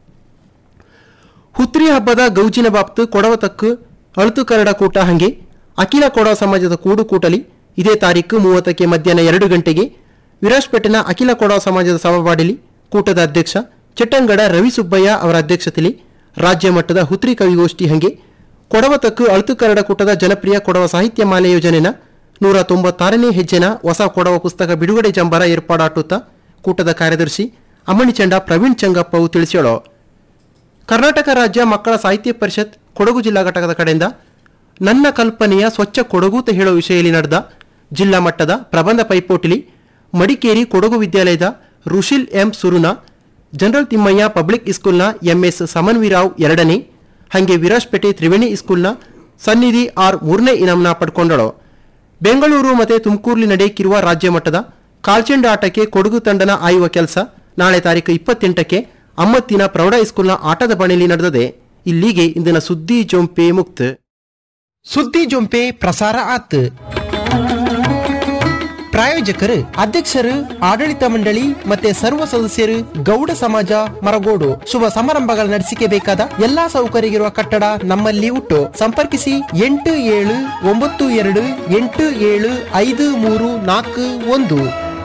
ಹುತ್ರಿ ಹಬ್ಬದ ಗೌಜಿನ ಬಾಪ್ತು ಕೊಡವ ತಕ್ಕು ಅಳುತು ಕರಡ ಕೂಟ ಹಂಗೆ ಅಖಿಲ ಕೊಡವ ಸಮಾಜದ ಕೂಡುಕೂಟಲಿ ಇದೇ ತಾರೀಕು ಮೂವತ್ತಕ್ಕೆ ಮಧ್ಯಾಹ್ನ ಎರಡು ಗಂಟೆಗೆ ವಿರಾಜ್ಪೇಟೆನ ಅಖಿಲ ಕೊಡವ ಸಮಾಜದ ಸಭಾಪಾಡಿಲಿ ಕೂಟದ ಅಧ್ಯಕ್ಷ ಚಿಟ್ಟಂಗಡ ರವಿ ಸುಬ್ಬಯ್ಯ ಅವರ ಅಧ್ಯಕ್ಷತೆಯಲ್ಲಿ ರಾಜ್ಯ ಮಟ್ಟದ ಹುತ್ರಿ ಕವಿಗೋಷ್ಠಿ ಹಂಗೆ ಕೊಡವ ತಕ್ಕು ಅಳುತು ಕರಡ ಕೂಟದ ಜನಪ್ರಿಯ ಕೊಡವ ಸಾಹಿತ್ಯ ಮಾಲೆ ಯೋಜನೆನ ನೂರ ತೊಂಬತ್ತಾರನೇ ಹೆಜ್ಜೆನ ಹೊಸ ಕೊಡವ ಪುಸ್ತಕ ಬಿಡುಗಡೆ ಜಂಬರ ಏರ್ಪಾಡಾಟುತ್ತಾ ಕೂಟದ ಕಾರ್ಯದರ್ಶಿ ಅಮ್ಮಣಿಚಂಡ ಪ್ರವೀಣ್ ಚಂಗಪ್ಪವು ತಿಳಿಸ್ಯಾಳೋ ಕರ್ನಾಟಕ ರಾಜ್ಯ ಮಕ್ಕಳ ಸಾಹಿತ್ಯ ಪರಿಷತ್ ಕೊಡಗು ಜಿಲ್ಲಾ ಘಟಕದ ಕಡೆಯಿಂದ ನನ್ನ ಕಲ್ಪನೆಯ ಸ್ವಚ್ಛ ಕೊಡಗು ಅಂತ ಹೇಳೋ ವಿಷಯದಲ್ಲಿ ನಡೆದ ಜಿಲ್ಲಾ ಮಟ್ಟದ ಪ್ರಬಂಧ ಪೈಪೋಟಿಲಿ ಮಡಿಕೇರಿ ಕೊಡಗು ವಿದ್ಯಾಲಯದ Rushil M Suruna general Thimmaiah public ಸ್ಕೂಲ್ನ ಎಂಎಸ್ ಸಮನ್ವಿರಾವ್ ಎರಡನೇ ಹಾಗೆ ವಿರಾಜ್ಪೇಟೆ ತ್ರಿವೇಣಿ ಸ್ಕೂಲ್ನ ಸನ್ನಿಧಿ ಆರ್ ಮೂರನೇ ಇನಾಮ್ನ ಪಡ್ಕೊಂಡಳು ಬೆಂಗಳೂರು ಮತ್ತು ತುಮಕೂರಲ್ಲಿ ನಡೆಯುತ್ತಿರುವ ರಾಜ್ಯ ಮಟ್ಟದ ಕಾಲ್ಚೆಂಡ ಆಟಕ್ಕೆ ಕೊಡಗು ತಂಡನ ಆಯುವ ಕೆಲಸ ನಾಳೆ ತಾರೀಕು ಇಪ್ಪತ್ತೆಂಟಕ್ಕೆ ಅಮ್ಮತ್ತಿನ ಪ್ರೌಢ ಹೈಸ್ಕೂಲ್ನ ಆಟದ ಬಣಿಲಿ ನಡೆದಿದೆ ಇಲ್ಲಿಗೆ ಇಂದಿನ ಸುದ್ದಿ ಜೊಂಪೆ ಮುಕ್ತ ಸುದ್ದಿ ಜೊಂಪೆ ಪ್ರಸಾರ ಆತ್ ಪ್ರಾಯೋಜಕರು ಅಧ್ಯಕ್ಷರು ಆಡಳಿತ ಮಂಡಳಿ ಮತ್ತೆ ಸರ್ವ ಸದಸ್ಯರು ಗೌಡ ಸಮಾಜ ಮರಗೋಡು ಶುಭ ಸಮಾರಂಭಗಳ ನಡೆಸಿಕೆ ಬೇಕಾದ ಎಲ್ಲಾ ಸೌಕರ್ಯವಿರುವ ಕಟ್ಟಡ ನಮ್ಮಲ್ಲಿ ಉಂಟು ಸಂಪರ್ಕಿಸಿ ಎಂಟು ಏಳು ಒಂಬತ್ತು ಎರಡು ಎಂಟು ಏಳು ಐದು ಮೂರು ನಾಲ್ಕು ಒಂದು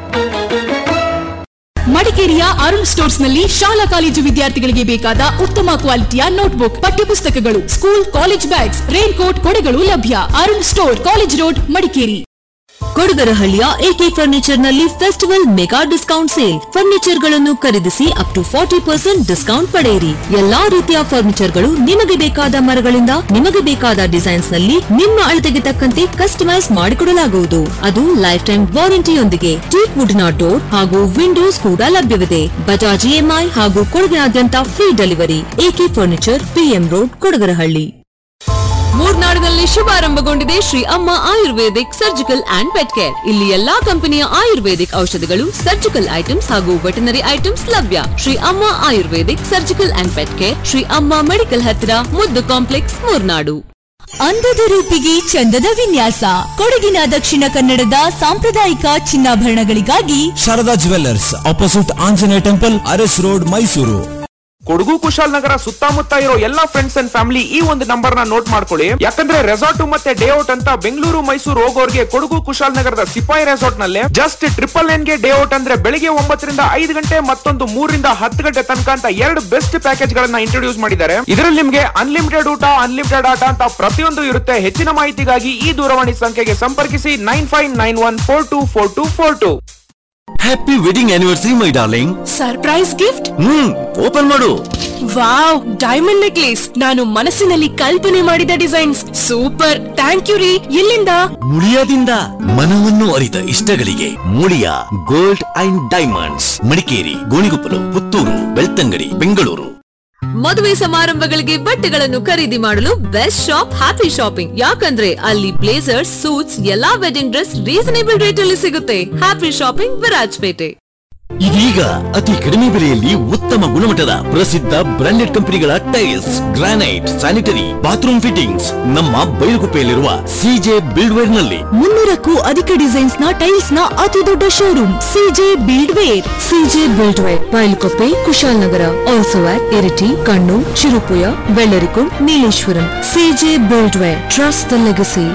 ಮಡಿಕೇರಿಯ ಅರುಣ್ ಸ್ಟೋರ್ಸ್ ನಲ್ಲಿ ಶಾಲಾ ಕಾಲೇಜು ವಿದ್ಯಾರ್ಥಿಗಳಿಗೆ ಬೇಕಾದ ಉತ್ತಮ ಕ್ವಾಲಿಟಿಯ ನೋಟ್ಬುಕ್ ಪಠ್ಯಪುಸ್ತಕಗಳು school college bags rain coat ಕೊಡೆಗಳು ಲಭ್ಯ Arun store college road Madikeri ಕೊಡಗರಹಳ್ಳಿಯ ಎಕೆ ಫರ್ನಿಚರ್ ನಲ್ಲಿ festival mega discount sale furniture ಗಳನ್ನು ಖರೀದಿಸಿ up to forty percent discount ಪಡೆಯಿರಿ ಎಲ್ಲಾ ರೀತಿಯ ಫರ್ನಿಚರ್ ಗಳು ನಿಮಗೆ ಬೇಕಾದ ಮರಗಳಿಂದ ನಿಮಗೆ ಬೇಕಾದ ಡಿಸೈನ್ಸ್ ನಲ್ಲಿ ನಿಮ್ಮ ಅಳತೆಗೆ ತಕ್ಕಂತೆ ಕಸ್ಟಮೈಸ್ ಮಾಡಿಕೊಡಲಾಗುವುದು ಅದು ಲೈಫ್ ಟೈಮ್ ವಾರಂಟಿಯೊಂದಿಗೆ ಟೀಕ್ ವುಡ್ ನ ಡೋರ್ ಹಾಗೂ ವಿಂಡೋಸ್ ಕೂಡ ಲಭ್ಯವಿದೆ ಬಜಾಜ್ ಇಎಂಐ ಹಾಗೂ ಕೊಡಗಿನಾದ್ಯಂತ free delivery A K furniture P M road Kodagarahalli ಮೂರ್ನಾಡಿನಲ್ಲಿ ಶುಭಾರಂಭಗೊಂಡಿದೆ Shri Amma ayurvedic surgical and pet care ಇಲ್ಲಿ ಎಲ್ಲಾ ಕಂಪನಿಯ ಆಯುರ್ವೇದಿಕ್ ಔಷಧಿಗಳು ಸರ್ಜಿಕಲ್ ಐಟಮ್ಸ್ ಹಾಗೂ ವೆಟನರಿ ಐಟಮ್ಸ್ ಲಭ್ಯ Shri Amma ayurvedic surgical and pet care Shri Amma medical ಹತ್ತಿರ ಮುದ್ದು ಕಾಂಪ್ಲೆಕ್ಸ್ ಮೂರ್ನಾಡು ಅಂದದ ರೂಪಿಗೆ ಚಂದದ ವಿನ್ಯಾಸ ಕೊಡಗಿನ ದಕ್ಷಿಣ ಕನ್ನಡದ ಸಾಂಪ್ರದಾಯಿಕ ಚಿನ್ನಾಭರಣಗಳಿಗಾಗಿ Sharada jewellers opposite Anjaneya temple Aras road Mysuru Kodagu Kushalnagar ಸುತ್ತಮುತ್ತ ಇರೋ ಎಲ್ಲಾ ಫ್ರೆಂಡ್ಸ್ ಅಂಡ್ ಫ್ಯಾಮಿಲಿ ಈ ಒಂದು ನಂಬರ್ ನ ನೋಟ್ ಮಾಡ್ಕೊಳ್ಳಿ ಯಾಕಂದ್ರೆ ರೆಸಾರ್ಟ್ ಮತ್ತೆ ಡೇ ಔಟ್ ಅಂತ ಬೆಂಗಳೂರು ಮೈಸೂರು ಹೋಗೋರ್ಗೆ ಕೊಡಗು ಕುಶಾಲನಗರದ ಸಿಪಾಯಿ ರೆಸಾರ್ಟ್ ನಲ್ಲಿ ಜಸ್ಟ್ ಟ್ರಿಪಲ್ ನೈನ್ ಗೆ ಡೇ ಔಟ್ ಅಂದ್ರೆ ಬೆಳಿಗ್ಗೆ ಒಂಬತ್ತರಿಂದ ಐದು ಗಂಟೆ ಮತ್ತೊಂದು ಮೂರರಿಂದ ಹತ್ತು ಗಂಟೆ ತನಕ ಅಂತ ಎರಡು ಬೆಸ್ಟ್ ಪ್ಯಾಕೇಜ್ ಗಳನ್ನ ಇಂಟ್ರೊಡ್ಯೂಸ್ ಮಾಡಿದ್ದಾರೆ ಇದರಲ್ಲಿ ನಿಮ್ಗೆ ಅನ್ಲಿಮಿಟೆಡ್ ಊಟ ಅನ್ಲಿಮಿಟೆಡ್ ಆಟ ಅಂತ ಪ್ರತಿಯೊಂದು ಇರುತ್ತೆ ಹೆಚ್ಚಿನ ಮಾಹಿತಿಗಾಗಿ ಈ ದೂರವಾಣಿ ಸಂಖ್ಯೆಗೆ ಸಂಪರ್ಕಿಸಿ nine five nine one four two four two four two happy wedding anniversary my darling surprise gift hmm open ಮಾಡು ವಾವ್ ಡೈಮಂಡ್ ನೆಕ್ಲೇಸ್ ನಾನು ಮನಸ್ಸಿನಲ್ಲಿ ಕಲ್ಪನೆ ಮಾಡಿದ ಡಿಸೈನ್ಸ್ ಸೂಪರ್ ಥ್ಯಾಂಕ್ ಯು ರೀ ಎಲ್ಲಿಂದ ಮುಳಿಯಾದಿಂದ ಮನವನ್ನು ಅರಿತ ಇಷ್ಟಗಳಿಗೆ Muliya gold and diamonds Madikeri Gonikoppal Puttur Belthangady Bengaluru ಮದುವೆ ಸಮಾರಂಭಗಳಿಗೆ ಬಟ್ಟೆಗಳನ್ನು ಖರೀದಿ ಮಾಡಲು ಬೆಸ್ಟ್ ಶಾಪ್ ಹ್ಯಾಪಿ ಶಾಪಿಂಗ್ ಯಾಕಂದ್ರೆ ಅಲ್ಲಿ ಬ್ಲೇಸರ್ಸ್ ಸೂಟ್ಸ್ ಎಲ್ಲಾ ವೆಡ್ಡಿಂಗ್ ಡ್ರೆಸ್ ರೀಸನೇಬಲ್ ರೇಟ್ ಅಲ್ಲಿ ಸಿಗುತ್ತೆ ಹ್ಯಾಪಿ ಶಾಪಿಂಗ್ ವಿರಾಜ್ಪೇಟೆ ಇದೀಗ ಅತಿ ಕಡಿಮೆ ಬೆಲೆಯಲ್ಲಿ ಉತ್ತಮ ಗುಣಮಟ್ಟದ ಪ್ರಸಿದ್ಧ ಬ್ರಾಂಡೆಡ್ ಕಂಪನಿಗಳ tiles granite sanitary bathroom fittings ನಮ್ಮ ಬೈಲುಗುಪ್ಪೆಯಲ್ಲಿರುವ ಸಿಜೆ ಬಿಲ್ಡ್ವೇರ್ ನಲ್ಲಿ ಮುನ್ನೂರಕ್ಕೂ ಅಧಿಕ ಡಿಸೈನ್ಸ್ ನ ಟೈಲ್ಸ್ ನ ಅತಿ ದೊಡ್ಡ showroom C J buildware C J buildware Bylakuppe Kushalnagar also at Iritty Kannur Cherupuzha Vellarikundu Nileshwaram C J buildware trust the legacy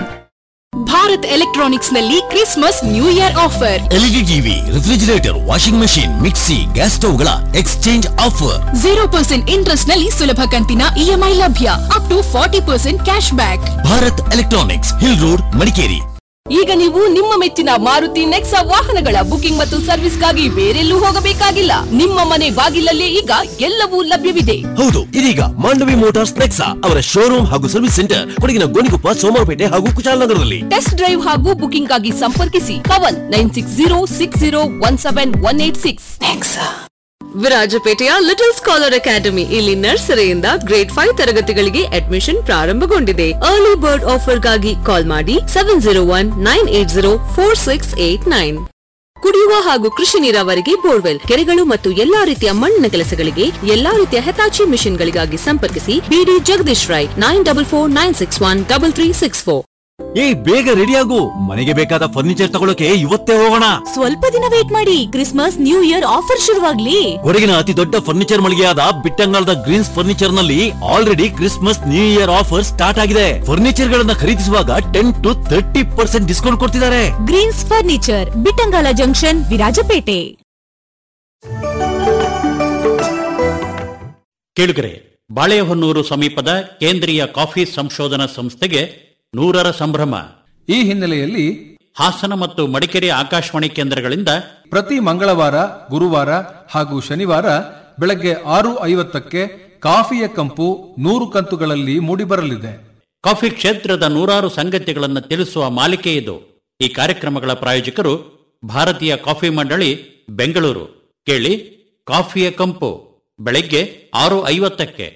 Bharat electronics ನಲ್ಲಿ Christmas new year offer L E D TV refrigerator washing machine mixie gas ಸ್ಟವ್ಗಳ exchange offer zero percent interest ನಲ್ಲಿ ಸುಲಭ ಕಂತಿನ E M I ಲಭ್ಯ up to forty percent cash back Bharat electronics hill road Madikeri ಈಗ ನೀವು ನಿಮ್ಮ ಮೆಚ್ಚಿನ ಮಾರುತಿ ನೆಕ್ಸಾ ವಾಹನಗಳ ಬುಕಿಂಗ್ ಮತ್ತು ಸರ್ವಿಸ್ಗಾಗಿ ಬೇರೆಲ್ಲೂ ಹೋಗಬೇಕಾಗಿಲ್ಲ ನಿಮ್ಮ ಮನೆ ಬಾಗಿಲಲ್ಲೇ ಈಗ ಎಲ್ಲವೂ ಲಭ್ಯವಿದೆ ಹೌದು ಇದೀಗ ಮಾಂಡವಿ ಮೋಟಾರ್ಸ್ ನೆಕ್ಸಾ ಅವರ ಶೋರೂಮ್ ಹಾಗೂ ಸರ್ವಿಸ್ ಸೆಂಟರ್ ಕೊಡಗಿನ ಗೋಣಿಕೊಪ್ಪ ಸೋಮವಾರಪೇಟೆ ಹಾಗೂ ಕುಶಾಲನಗರದಲ್ಲಿ ಟೆಸ್ಟ್ ಡ್ರೈವ್ ಹಾಗೂ ಬುಕಿಂಗ್ ಆಗಿ ಸಂಪರ್ಕಿಸಿ Pavan nine six zero six zero one seven one eight six ವಿರಾಜಪೇಟೆಯ ಲಿಟಲ್ ಸ್ಕಾಲರ್ ಅಕಾಡೆಮಿ ಇಲ್ಲಿ ನರ್ಸರಿಯಿಂದ ಗ್ರೇಡ್ ಫೈವ್ ತರಗತಿಗಳಿಗೆ ಅಡ್ಮಿಷನ್ ಪ್ರಾರಂಭಗೊಂಡಿದೆ ಅರ್ಲಿ ಬರ್ಡ್ ಆಫರ್ಗಾಗಿ ಕಾಲ್ ಮಾಡಿ seven zero one nine eight zero four six eight nine ಕುಡಿಯುವ ಹಾಗೂ ಕೃಷಿ ನೀರಾವರಿಗೆ ಬೋರ್ವೆಲ್ ಕೆರೆಗಳು ಮತ್ತು ಎಲ್ಲಾ ರೀತಿಯ ಮಣ್ಣಿನ ಕೆಲಸಗಳಿಗೆ ಎಲ್ಲಾ ರೀತಿಯ ಹೆತಾಚಿ ಮಿಷನ್ಗಳಿಗಾಗಿ ಸಂಪರ್ಕಿಸಿ B D Jagadish Rai nine double four nine six one double three six four ಏ ಬೇಗ ರೆಡಿ ಆಗು ಮನೆಗೆ ಬೇಕಾದ ಫರ್ನಿಚರ್ ತಗೊಳಕ್ಕೆ ಇವತ್ತೇ ಹೋಗೋಣ ಸ್ವಲ್ಪ ದಿನ ವೇಟ್ ಮಾಡಿ ಕ್ರಿಸ್ಮಸ್ ನ್ಯೂ ಇಯರ್ ಆಫರ್ ಶುರುವಾಗ್ಲಿ ಕೊಡಗಿನ ಅತಿ ದೊಡ್ಡ ಫರ್ನಿಚರ್ ಮಳಿಗೆಯಾದ ಬಿಟ್ಟಂಗಾಲದ ಗ್ರೀನ್ಸ್ ಫರ್ನಿಚರ್ ನಲ್ಲಿ already Christmas new year offer start ಆಗಿದೆ ಫರ್ನಿಚರ್ ಗಳನ್ನ ಖರೀದಿಸುವಾಗ ten to thirty percent discount ಕೊಡ್ತಿದ್ದಾರೆ Greens furniture Bittangala junction Virajpet ಕೇಳುಗರೆ ಬಾಳೆಹೊನ್ನೂರು ಸಮೀಪದ ಕೇಂದ್ರೀಯ ಕಾಫಿ ಸಂಶೋಧನಾ ಸಂಸ್ಥೆಗೆ ನೂರರ ಸಂಭ್ರಮ ಈ ಹಿನ್ನೆಲೆಯಲ್ಲಿ ಹಾಸನ ಮತ್ತು ಮಡಿಕೇರಿ ಆಕಾಶವಾಣಿ ಕೇಂದ್ರಗಳಿಂದ ಪ್ರತಿ ಮಂಗಳವಾರ ಗುರುವಾರ ಹಾಗೂ ಶನಿವಾರ ಬೆಳಗ್ಗೆ ಆರು ಐವತ್ತಕ್ಕೆ ಕಾಫಿಯ ಕಂಪು ನೂರು ಕಂತುಗಳಲ್ಲಿ ಮೂಡಿಬರಲಿದೆ ಕಾಫಿ ಕ್ಷೇತ್ರದ ನೂರಾರು ಸಂಗತಿಗಳನ್ನು ತಿಳಿಸುವ ಮಾಲಿಕೆ ಇದು ಈ ಕಾರ್ಯಕ್ರಮಗಳ ಪ್ರಾಯೋಜಕರು ಭಾರತೀಯ ಕಾಫಿ ಮಂಡಳಿ ಬೆಂಗಳೂರು ಕೇಳಿ ಕಾಫಿಯ ಕಂಪು ಬೆಳಗ್ಗೆ ಆರು ಐವತ್ತಕ್ಕೆ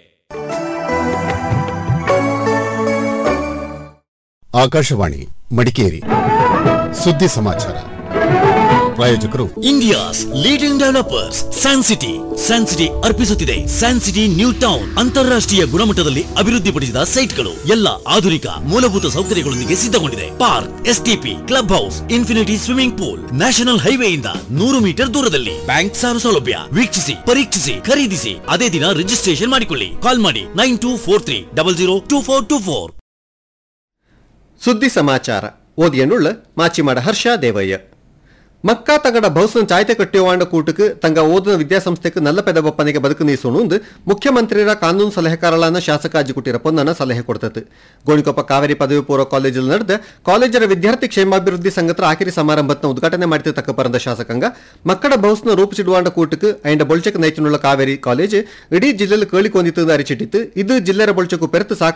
ಆಕಾಶವಾಣಿ ಮಡಿಕೇರಿ ಸುದ್ದಿ ಸಮಾಚಾರ ಪ್ರಾಯೋಜಕರು India's leading developers San City San City ಅರ್ಪಿಸುತ್ತಿದೆ ಸ್ಯಾನ್ ಸಿಟಿ ನ್ಯೂ ಟೌನ್ ಅಂತಾರಾಷ್ಟ್ರೀಯ ಗುಣಮಟ್ಟದಲ್ಲಿ ಅಭಿವೃದ್ಧಿಪಡಿಸಿದ ಸೈಟ್ಗಳು ಎಲ್ಲ ಆಧುನಿಕ ಮೂಲಭೂತ ಸೌಕರ್ಯಗಳೊಂದಿಗೆ ಸಿದ್ಧಗೊಂಡಿದೆ park S T P club house infinity swimming pool national ಹೈವೇಯಿಂದ ನೂರು ಮೀಟರ್ ದೂರದಲ್ಲಿ ಬ್ಯಾಂಕ್ ಸಾಲ ಸೌಲಭ್ಯ ವೀಕ್ಷಿಸಿ ಪರೀಕ್ಷಿಸಿ ಖರೀದಿಸಿ ಅದೇ ದಿನ ರಿಜಿಸ್ಟ್ರೇಷನ್ ಮಾಡಿಕೊಳ್ಳಿ ಕಾಲ್ ಮಾಡಿ nine two four three double zero two four two four ಸುದ್ದಿ ಸಮಾಚಾರ ಓದಿಯನುಳ್ಳ ಮಾಚಿಮಾಡ ಹರ್ಷ ದೇವಯ್ಯ ಮಕ್ಕಾ ತಗಡ ಬಹುಸನ್ ಚಾಯ್ತೆ ಕಟ್ಟಿಯವಾಂಡ ಕೂಟಕ್ಕೆ ತಂಗ ಓದಿನ ವಿದ್ಯಾಸಂಸ್ಥೆಗೆ ನಲ್ಲ ಪೆದ ಬಪ್ಪನಿಗೆ ಬದುಕು ನೀಸೋಣುಂದು ಮುಖ್ಯಮಂತ್ರಿರ ಕಾನೂನು ಸಲಹೆಕಾರಳಾನ ಶಾಸಕ ಅಜ್ಜಿಕುಟ್ಟಿರ ಪೊನ್ನನ ಸಲಹೆ ಕೊಡ್ತದೆ ಗೋಣಿಕೊಪ್ಪ ಕಾವೇರಿ ಪದವಿ ಪೂರ್ವ ಕಾಲೇಜಲ್ಲಿ ನಡೆದ ಕಾಲೇಜರ ವಿದ್ಯಾರ್ಥಿ ಕ್ಷೇಮಾಭಿವೃದ್ಧಿ ಸಂಘದ ಆಖರಿ ಸಮಾರಂಭತ್ನ ಉದ್ಘಾಟನೆ ಮಾಡಿದ ತಕ್ಕ ಪರಂದ ಶಾಸಕಾಂಗ ಮಕ್ಕಳ ಬಹುಸ್ನ ರೂಪಿಸಿಡುವಾಂಡ ಕೂಟಕ್ಕೆ ಐಂಡ ಬೊಳ್ಚಕ್ ನೈಚನುಳ್ಳ ಕಾವೇರಿ ಕಾಲೇಜ್ ಇಡೀ ಜಿಲ್ಲೆಯಲ್ಲಿ ಕೇಳಿಕೊಂಡಿತ್ತು ಅರಿಚಿಟ್ಟಿತ್ತು ಇದು ಜಿಲ್ಲೆರ ಬೊಳ್ಚಕು ಪೆರೆತು ಸಾಕು